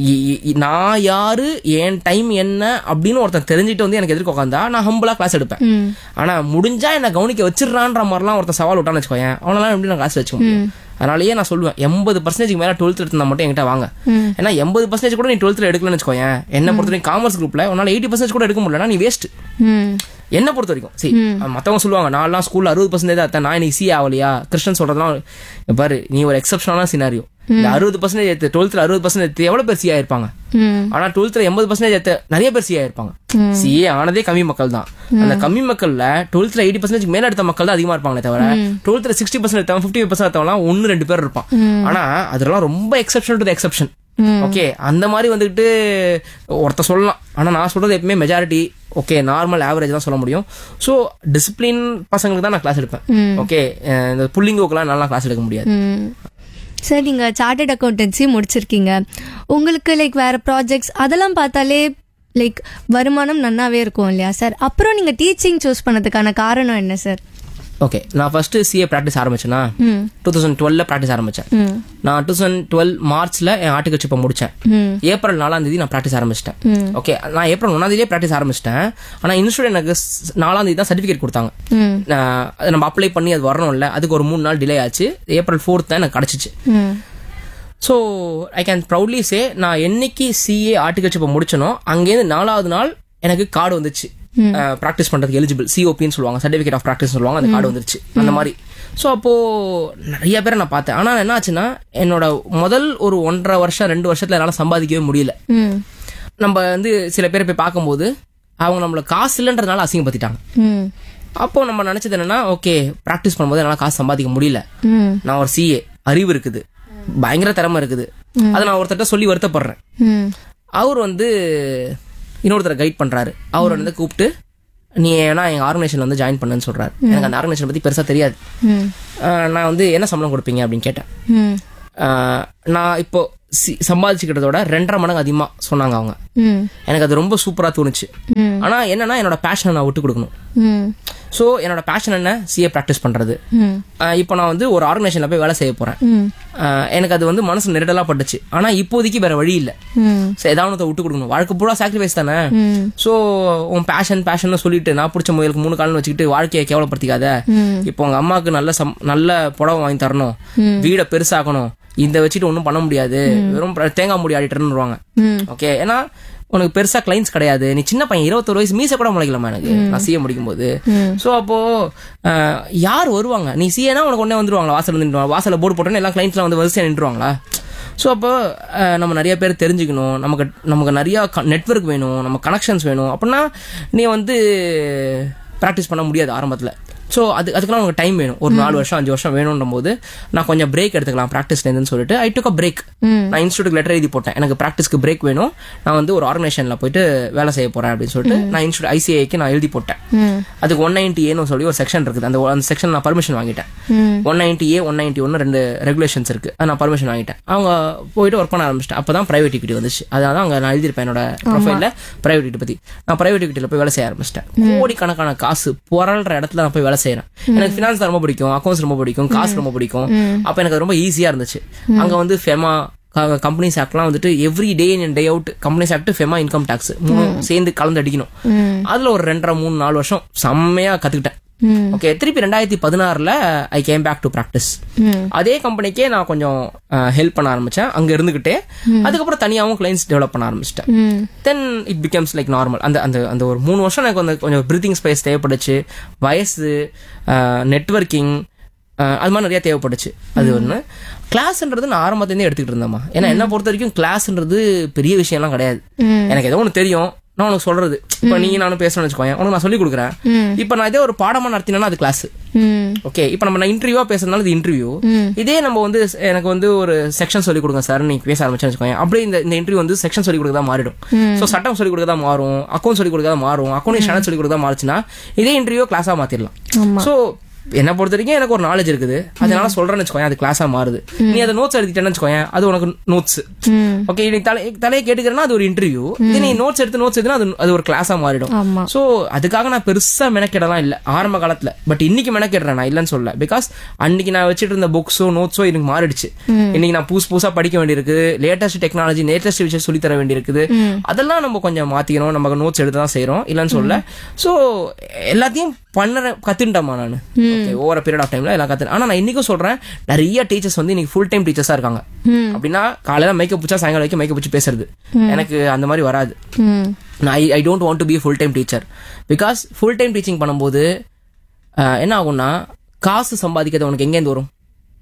நான் யாரு என் டைம் என்ன அப்படின்னு ஒருத்தன் தெரிஞ்சுட்டு வந்து எனக்கு எதிர்க்க உட்காந்தா நான் ஹம்பிளா கிளாஸ் எடுப்பேன் ம் ஆனா முடிஞ்சா என்ன கவனிக்க வச்சிடறான்ற மாதிரிலாம் ஒருத்தன் சவால் விட்டான்னு வச்சுக்கோயேன் அவனெல்லாம் எப்படி நான் கிளாஸ் வச்சுக்க முடியும் அதனாலயே நான் சொல்லுவேன் எண்பது பர்சன்டேஜ் மேல டுவெல்த் எடுத்தா மட்டும் என்கிட்ட வாங்க ஏன்னா எண்பது பர்சன்டேஜ் கூட நீ டுவெல்த்ல எடுக்கலன்னு வச்சுக்கோயேன் என்ன பொறுத்த வரைக்கும் காமர்ஸ் குரூப்ல உன்னால எயிட்டி பர்சன்டேஜ் கூட எடுக்க முடியலன்னா நீ வேஸ்ட் ம் என்ன பொறுத்த வரைக்கும் சரி மத்தவங்க சொல்லுவாங்க நான்லாம் ஸ்கூல்ல அறுபது பர்சன்டேஜ் அத்தான் நான் இன்னைக்கு சி ஆகலையா கிருஷ்ணன் சொல்றதுலாம் இங்க பாரு நீ ஒரு எக்ஸப்ஷனான சினாரியோ இந்த அறுபது பர்சன்டேஜ் எடுத்து டுவெல்த்ல அறுபது பர்சன்டேஜ் எடுத்து எவ்வளவு பேர் சி ஆயிருப்பாங்க ம் ஆனா டுவெல்த்ல எண்பது பர்சன்டேஜ் எடுத்து நிறைய பேர் சி ஆயிருப்பாங்க சிஏ ஆனதே கம்மி மக்கள் தான் அந்த கம்மி மக்கள்ல டுவெல்த்ல எயிட்டி பர்சன்டேஜ் மேல எடுத்த மக்கள் தான் அதிகமா இருப்பாங்களே தவிர டுவெல்த்ல சிக்ஸ்டி பர்சன்ட் எடுத்தவன் ஃபிஃப்டி பர்சன்ட் எடுத்தவங்களாம் ஒன்னு ரெண்டு பேர் இருப்பான் ஆனா அதெல்லாம் ரொம்ப எக்ஸப்ஷன் டு எக்ஸப்ஷன் ஓகே அந்த மாதிரி வந்துட்டு ஒருத்த சொல்லலாம் ஆனா நான் சொல்றது எப்பவுமே மெஜாரிட்டி ஓகே நார்மல் ஆவரேஜ் தான் சொல்ல முடியும் ஸோ டிசிப்ளின் பசங்களுக்கு தான் நான் கிளாஸ் எடுப்பேன் ஓகே இந்த புள்ளிங்கோக்கெல்லாம் நல்லா கிளாஸ் எடுக்க முடியாது ம் சார் நீங்கள் சார்ட்டட் அக்கௌண்டன்சி முடிச்சிருக்கீங்க உங்களுக்கு லைக் வேறு ப்ராஜெக்ட்ஸ் அதெல்லாம் பார்த்தாலே லைக் வருமானம் நன்னாவே இருக்கும் இல்லையா சார் அப்புறம் நீங்கள் டீச்சிங் சூஸ் பண்ணதுக்கான காரணம் என்ன சார் ஓகே நான் ஃபர்ஸ்ட் சிஏ ப்ராக்டிஸ் ஆரம்பிச்சேன்னா ம் டூ தௌசண்ட் டுவெல்ல ப்ராக்டிஸ் ஆரம்பிச்சேன் ம் நான் டூ தௌசண்ட் டுவெல் மார்ச்ல என் ஆர்டிகல்ஷிப்பை முடிச்சேன் ம் ஏப்ரல் நாலாம் தேதி நான் ப்ராக்டிஸ் ஆரம்பிச்சிட்டேன் ம். ஓகே நான் ஏப்ரல் ஒன்றாம் தேதியே ப்ராக்டிஸ் ஆரம்பிச்சிட்டேன் ஆனா இன்ஸ்டியூட் எனக்கு ஸ்- நாலாம் தேதி தான் சர்டிஃபிகேட் கொடுத்தாங்க ம் நான் அதை நம்ம அப்ளை பண்ணி அது வரணும்ல அதுக்கு ஒரு மூணு நாள் டிலே ஆச்சு ஏப்ரல் ஃபோர்த் தான் எனக்கு கிடச்சிச்சு ம் so I can proudly say நான் என்னைக்கு சிஏ ஆர்டிகல்ஷிப்பை முடிச்சனோ அங்கேருந்து நாலாவது நாள் எனக்கு கார்டு வந்துச்சு ப்ராக்டிஸ் பண்றதுக்கு எலிஜிபிள் சிஓபின்னு சொல்லுவாங்க சர்டிஃபிகேட் ஆஃப் ப்ராக்டிஸ் சொல்லுவாங்க அந்த கார்டு வந்துருச்சு அந்த மாதிரி ஸோ அப்போ நிறைய பேரை நான் பார்த்தேன் ஆனால் என்ன ஆச்சுன்னா என்னோட முதல் ஒரு ஒன்றரை வருஷம் ரெண்டு வருஷத்துல என்னால் சம்பாதிக்கவே முடியல ம் நம்ம வந்து சில பேரை போய் பார்க்கும்போது அவங்க நம்மள காசு இல்லைன்றதுனால அசிங்கப்படுத்திட்டாங்க ம் அப்போ நம்ம நினைச்சது என்னன்னா ஓகே ப்ராக்டிஸ் பண்ணும்போது என்னால் காசு சம்பாதிக்க முடியல ம் நான் ஒரு சிஏ அறிவு இருக்குது பயங்கர திறமை இருக்குது அதை நான் ஒருத்தர்ட்ட சொல்லி வருத்தப்படுறேன் ம் அவர் வந்து இன்னொருத்தரை கைட் பண்றாரு அவர் வந்து கூப்பிட்டு நீ ஏன்னா எங்க ஆர்கனைசேஷன் வந்து ஜாயின் பண்ணுன்னு சொல்றாரு எனக்கு அந்த ஆர்கனைசேஷன் பத்தி பெருசா தெரியாது ம் ஆஹ் நான் வந்து என்ன சம்பளம் கொடுப்பீங்க அப்படின்னு கேட்டேன் ம் ஆஹ் நான் இப்போ சி- சம்பாதிச்சுக்கிட்டதோட ரெண்டரை மடங்கு அதிகமா சொன்னாங்க அவங்க ம் எனக்கு அது ரொம்ப சூப்பரா தோணுச்சு ம் ஆனா என்னன்னா என்னோட பேஷனை நான் விட்டு கொடுக்கணும் ம் ஸோ என்னோட பேஷன் என்ன சிஏ ப்ராக்டிஸ் பண்றது ம் ஆஹ் இப்போ நான் வந்து ஒரு ஆர்கனைசேஷன்ல போய் வேலை செய்ய போறேன் ம் ஆஹ் எனக்கு அது வந்து மனசு நெருடலா பட்டுச்சு ஆனா இப்போதைக்கு வேற வழி இல்ல ம் ஸோ ஏதாவது ஒன்றத்தை விட்டு கொடுக்கணும் வாழ்க்கை பூரா சாக்ரிஃபைஸ் தானே ம் ஸோ உன் பேஷன் பேஷன் சொல்லிட்டு நான் பிடிச்ச முயலுக்கு மூணு காலம் வச்சுக்கிட்டு வாழ்க்கையை கேவலப்படுத்திக்காத ம் இப்போ உங்க அம்மாவுக்கு நல்ல சம் நல்ல புடவை வாங்கி தரணும் வீடை பெருசாக்கணும் இந்த வச்சுட்டு ஒன்றும் பண்ண முடியாது வெறும் பிர- தேங்காய் மூடி ஆடிட்டுருவாங்க ம் ஓகே ஏன்னா உனக்கு பெருசா கிளைண்ட்ஸ் கிடையாது நீ சின்ன பையன் இருபத்தொரு வயசு மீசை கூட முளைக்கலாமா எனக்கு நான் சிஏ முடிக்கும் போது ஸோ அப்போ அஹ், யார் வருவாங்க நீ சிஏனா உனக்கு உடனே வந்துருவாங்களா வாசல் நின்றுவாங்க வாசல்ல போர்டு போட்டோன்னே எல்லா கிளைண்ட்ஸ்லாம் வந்து வரிசையா நின்றுவாங்களா ஸோ அப்போ அஹ், நம்ம நிறைய பேர் தெரிஞ்சுக்கணும் நமக்கு நமக்கு நிறைய நெட்வொர்க் வேணும் நம்ம கனெக்ஷன்ஸ் வேணும் அப்படின்னா நீ வந்து ப்ராக்டிஸ் பண்ண முடியாது ஆரம்பத்தில் ஸோ அது அதுக்கெல்லாம் உனக்கு டைம் வேணும் ஒரு நாலு வருஷம் அஞ்சு வருஷம் வேணும்னும் போது நான் கொஞ்சம் பிரேக் எடுத்துக்கலாம் ப்ராக்டிஸ்லேருந்துன்னு சொல்லிட்டு ஐ டுக் அ பிரேக் ம். நான் இன்ஸ்டியூட் லெட்டர் எழுதி போட்டேன் எனக்கு ப்ராக்டிஸ்க்கு பிரேக் வேணும் நான் வந்து ஒரு ஆர்கனைசேஷனில் போயிட்டு வேலை செய்ய போறேன் அப்படின்னு சொல்லிட்டு நான் இன்ஸ்டியூட் ஐசிஐக்கு நான் எழுதி போட்டேன் ம் அதுக்கு ஒன் நைன்டி ஏன்னு சொல்லி ஒரு செக்ஷன் இருக்குது அந்த அந்த செக்ஷன் நான் பர்மிஷன் வாங்கிட்டேன் ம் one ninety A one ninety ஒன்று ரெண்டு ரெகுலேஷன்ஸ் இருக்கு அது நான் பர்மிஷன் வாங்கிட்டேன் அவங்க போயிட்டு ஒர்க் பண்ண ஆரம்பிச்சிட்டேன் அப்போ தான் ப்ரைவேட் இக்விட்டி வந்துச்சு அதான் அங்கே நான் எழுதியிருப்பேன் என்னோட ப்ரொஃபைலில் ப்ரைவேட் இக்விட்டி பற்றி நான் ப்ரைவேட் இக்விட்டியில் போய் வேலை செய்ய ஆரம்பிச்சிட்டேன் கோடிக்கணக்கான காசு புரள்ற இடத்துல நான் போய் வேலை செய்கிறேன் எனக்கு ஃபினான்ஸ் ரொம்ப பிடிக்கும் அக்கௌண்ட்ஸ் ரொம்ப பிடிக்கும் காசு ரொம்ப பிடிக்கும் அப்போ எனக்கு அது ரொம்ப ஈஸியாக இருந்துச்சு அங்கே வந்து ஃபெமா கம்பெனிஸ் ஆக்ட்லாம் வந்துட்டு every day in day out companies act FEMA income tax மூணு சேர்ந்து கலந்து அடிக்கணும் ம் அதுல ஒரு ரெண்டரை மூணு நாலு வருஷம் செம்மையா கத்துக்கிட்டேன் ம் ஓகே திருப்பி ரெண்டாயிரத்தி பதினாறுல I came back to practice ம் அதே கம்பெனிக்கே நான் கொஞ்சம் ஹெல்ப் பண்ண ஆரம்பிச்சேன் அங்க இருந்துகிட்டே அதுக்கப்புறம் தனியாகவும் கிளைண்ட்ஸ் டெவலப் பண்ண ஆரம்பிச்சிட்டேன் ம் then it becomes like normal அந்த அந்த அந்த ஒரு மூணு வருஷம் எனக்கு வந்து கொஞ்சம் பிரீத்திங் ஸ்பேஸ் தேவைப்பட்டுச்சு வயசு நெட்வொர்க்கிங் அது மாதிரி நிறைய தேவைப்பட்டுச்சு அது ஒன்று கிளாஸ்ன்றது நான் ஆரம்பத்துலேருந்தே எடுத்துக்கிட்டு இருந்தேம்மா ஏன்னா என்ன பொறுத்த வரைக்கும் கிளாஸ்ன்றது பெரிய விஷயம்லாம் கிடையாது ம். எனக்கு ஏதோ ஒன்று தெரியும் நான் உனக்கு சொல்றது இப்போ நீங்க நானும் பேசணும்னு வச்சுக்கோங்க உனக்கு நான் சொல்லி கொடுக்குறேன் ம். இப்போ நான் இதே ஒரு பாடமா நடத்தினேன்னா அது கிளாஸ் ம் ஓகே இப்போ நம்ம நான் இன்டர்வியூவா பேசுறதுனால இது இன்டர்வியூ இதே நம்ம வந்து எனக்கு வந்து ஒரு செக்ஷன் சொல்லி கொடுங்க சார் நீங்க பேச ஆரம்பிச்சேன்னு வச்சுக்கோங்க அப்படியே இந்த இந்த இன்டர்வியூ வந்து செக்ஷன் சொல்லி கொடுக்கறதா மாறிடும் ஸோ சட்டம் சொல்லி கொடுக்கறதா மாறும் அக்கௌண்ட் சொல்லி கொடுக்கறதா மாறும் அக்கௌண்ட் சேனல் சொல்லி கொடுக்கறதா மாறுச்சுன்னா இதே இன்டர்வியூ கிளாஸா மாத்திரலாம் ஆமா ஸோ என்ன பொறுத்த வரைக்கும் எனக்கு ஒரு நாலேஜ் இருக்குது அதனால சொல்றேன்னு வச்சுக்கோங்க அது கிளாஸா மாறுது நீ அதை நோட்ஸ் எழுதிட்டேன்னு வச்சுக்கோங்க அது உனக்கு நோட்ஸ் ம் ஓகே நீ தலை தலையை கேட்டுக்கிறேன்னா அது ஒரு இன்டர்வியூ இது நீ நோட்ஸ் எடுத்து நோட்ஸ் எடுத்துனா அது அது ஒரு கிளாஸா மாறிடும் ஆமா சோ அதுக்காக நான் பெருசா மெனக்கெடலாம் இல்ல ஆரம்ப காலத்துல பட் இன்னைக்கு மெனக்கெடுறேன் நான் இல்லைன்னு சொல்ல பிகாஸ் அன்னைக்கு நான் வச்சுட்டு இருந்த புக்ஸோ நோட்ஸோ எனக்கு மாறிடுச்சு இன்னைக்கு நான் புதுசு புதுசா படிக்க வேண்டியிருக்கு லேட்டஸ்ட் டெக்னாலஜி லேட்டஸ்ட் விஷயம் சொல்லி தர வேண்டியிருக்குது அதெல்லாம் நம்ம கொஞ்சம் மாத்திக்கணும் நம்ம நோட்ஸ் எடுத்து தான் செய்யறோம் இல்லைன்னு சொல்ல சோ எல்லாத்தையும் பண்ண கத்துட்டேம்மா நான் ஓகே ஓவர பீரியட் ஆஃப் டைம்ல எல்லாம் கத்து ஆனா நான் இன்னைக்கும் சொல்றேன் நிறைய டீச்சர்ஸ் வந்து இன்னைக்கு ஃபுல் டைம் டீச்சர்ஸா இருக்காங்க ம் அப்படின்னா காலையில மேக்கப் பிடிச்சா சாயங்காலம் வரைக்கும் மேக்கப் பிடிச்சி பேசுறது எனக்கு அந்த மாதிரி வராது ம் நான் I I don't want to be full time teacher because full time teaching பண்ணும்போது அஹ், என்ன ஆகும்னா காசு சம்பாதிக்கிறது உனக்கு எங்கேருந்து வரும்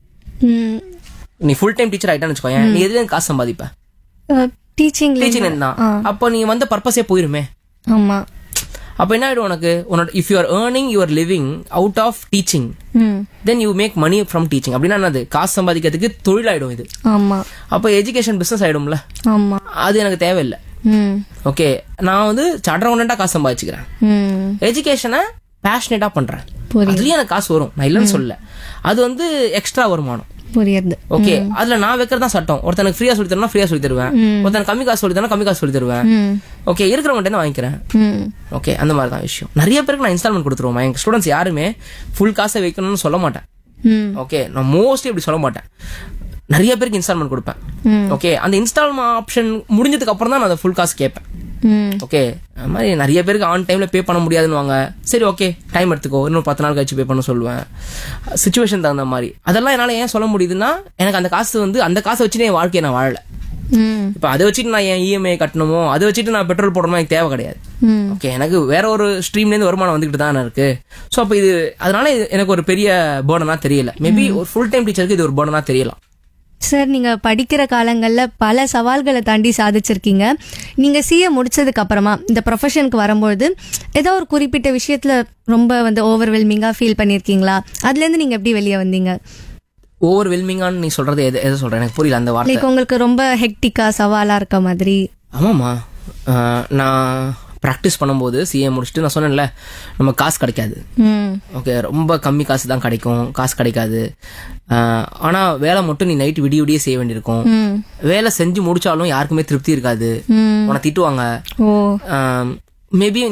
ம் நீ ஃபுல் டைம் டீச்சர் ஆயிட்டான்னு வச்சுக்கோங்க நீ எதுல காசு சம்பாதிப்ப டீச்சிங்ல டீச்சிங் தான் அப்போ நீ வந்த பர்பஸே போயிருமே ஆமா அப்போ என்ன ஆயிடும் உனக்கு உன்னோட if you are earning your living out of teaching hmm then you make money from teaching அப்படின்னா என்னது காசு சம்பாதிக்கிறதுக்கு தொழிலாயிடும் இது ஆமா அப்போ எஜுகேஷன் பிசினஸ் ஆயிடும்ல ஆமா அது எனக்கு தேவையில்லை ம் ஓகே நான் வந்து சார்ட்டர் அக்கௌண்டா காசு சம்பாதிச்சுக்கிறேன் ம் எஜுகேஷனை பேஷனேட்டா பண்றேன் புரியுது. அதுலயும் எனக்கு காசு வரும் நான் இல்லைன்னு சொல்ல அது வந்து எக்ஸ்ட்ரா வருமானம் புரியுது ஓகே அதுல நான் வைக்கிறதா சட்டம் ஒருத்தனுக்கு ஃப்ரீயா சொல்லி தரணும் ஃப்ரீயா சொல்லி தருவேன் ஒருத்தனுக்கு கம்மி காசு சொல்லி தரணும் கம்மி காசு சொல்லி தருவேன் ம் ஓகே இருக்கிறவங்க தான் வாங்கிக்கிறேன் ம் ஓகே அந்த மாதிரி தான் விஷயம் நிறைய பேருக்கு நான் இன்ஸ்டால்மெண்ட் கொடுத்துருவோம் எங்க ஸ்டூடெண்ட்ஸ் யாருமே ஃபுல் காசை வைக்கணும்னு சொல்ல மாட்டேன் ம் ஓகே நான் மோஸ்ட்லி இப்படி சொல்ல மாட்டேன் நிறைய பேருக்கு இன்ஸ்டால்மெண்ட் கொடுப்பேன் ம். ஓகே அந்த இன்ஸ்டால்மெண்ட் ஆப்ஷன் முடிஞ்சதுக்கு அப்புறம் தான் நான் அந்த ஃபுல் காசு கேட்பேன் ம் ஓகே அது மாதிரி நிறைய பேருக்கு ஆன் டைம்ல பே பண்ண முடியாதுன்னு சரி ஓகே டைம் எடுத்துக்கோ இன்னும் பத்து நாள் கழிச்சு பே பண்ண சொல்லுவேன் சுச்சுவேஷன் தகுந்த மாதிரி அதெல்லாம் என்னால ஏன் சொல்ல முடியுதுன்னா எனக்கு அந்த காசு வந்து அந்த காசை வச்சுட்டு என் வாழ்க்கையை நான் வாழல ம் இப்போ அதை வச்சுட்டு நான் என் இஎம்ஐ கட்டணுமோ அதை வச்சுட்டு நான் பெட்ரோல் போடணுமோ எனக்கு தேவை கிடையாது ம் ஓகே எனக்கு வேற ஒரு ஸ்ட்ரீம்லேருந்து வருமானம் வந்துகிட்டு தானே இருக்கு ஸோ அப்போ இது அதனால இது எனக்கு ஒரு பெரிய பேர்டனா தெரியல மேபி ஒரு ஃபுல் டைம் டீச்சருக்கு இது ஒரு பேர்டனா தெரியலாம் சார் நீங்க படிக்கிற காலங்கள்ல பல சவால்களை தாண்டி சாதிச்சிருக்கீங்க நீங்க சிஏ முடிச்சதுக்கு அப்புறமா இந்த ப்ரொஃபஷனுக்கு வரும்போது ஏதோ ஒரு குறிப்பிட்ட விஷயத்துல ரொம்ப வந்து ஓவர்வெல்மிங்கா ஃபீல் பண்ணிருக்கீங்களா அதுல இருந்து நீங்க எப்படி வெளியே வந்தீங்க ஓவர் வெல்மிங்கான்னு நீ சொல்றது எது எதை சொல்ற எனக்கு புரியல அந்த வார்த்தை லைக் உங்களுக்கு ரொம்ப ஹெக்டிக்கா சவாலா இருக்க மாதிரி ஆமாம்மா ஆஹ் நான் ப்ராக்டிஸ் பண்ணும்போது சிஏ முடிச்சுட்டு நான் சொன்னேன்ல நம்ம காசு கிடைக்காது ம் ஓகே ரொம்ப கம்மி காசு தான் கிடைக்கும் காசு கிடைக்காது ஆஹ் ஆனா வேலை மட்டும் நீ நைட் விடிய விடிய செய்ய வேண்டியிருக்கும் ம் வேலை செஞ்சு முடிச்சாலும் யாருக்குமே திருப்தி இருக்காது ம் உன்னை திட்டுவாங்க ஓ மேபி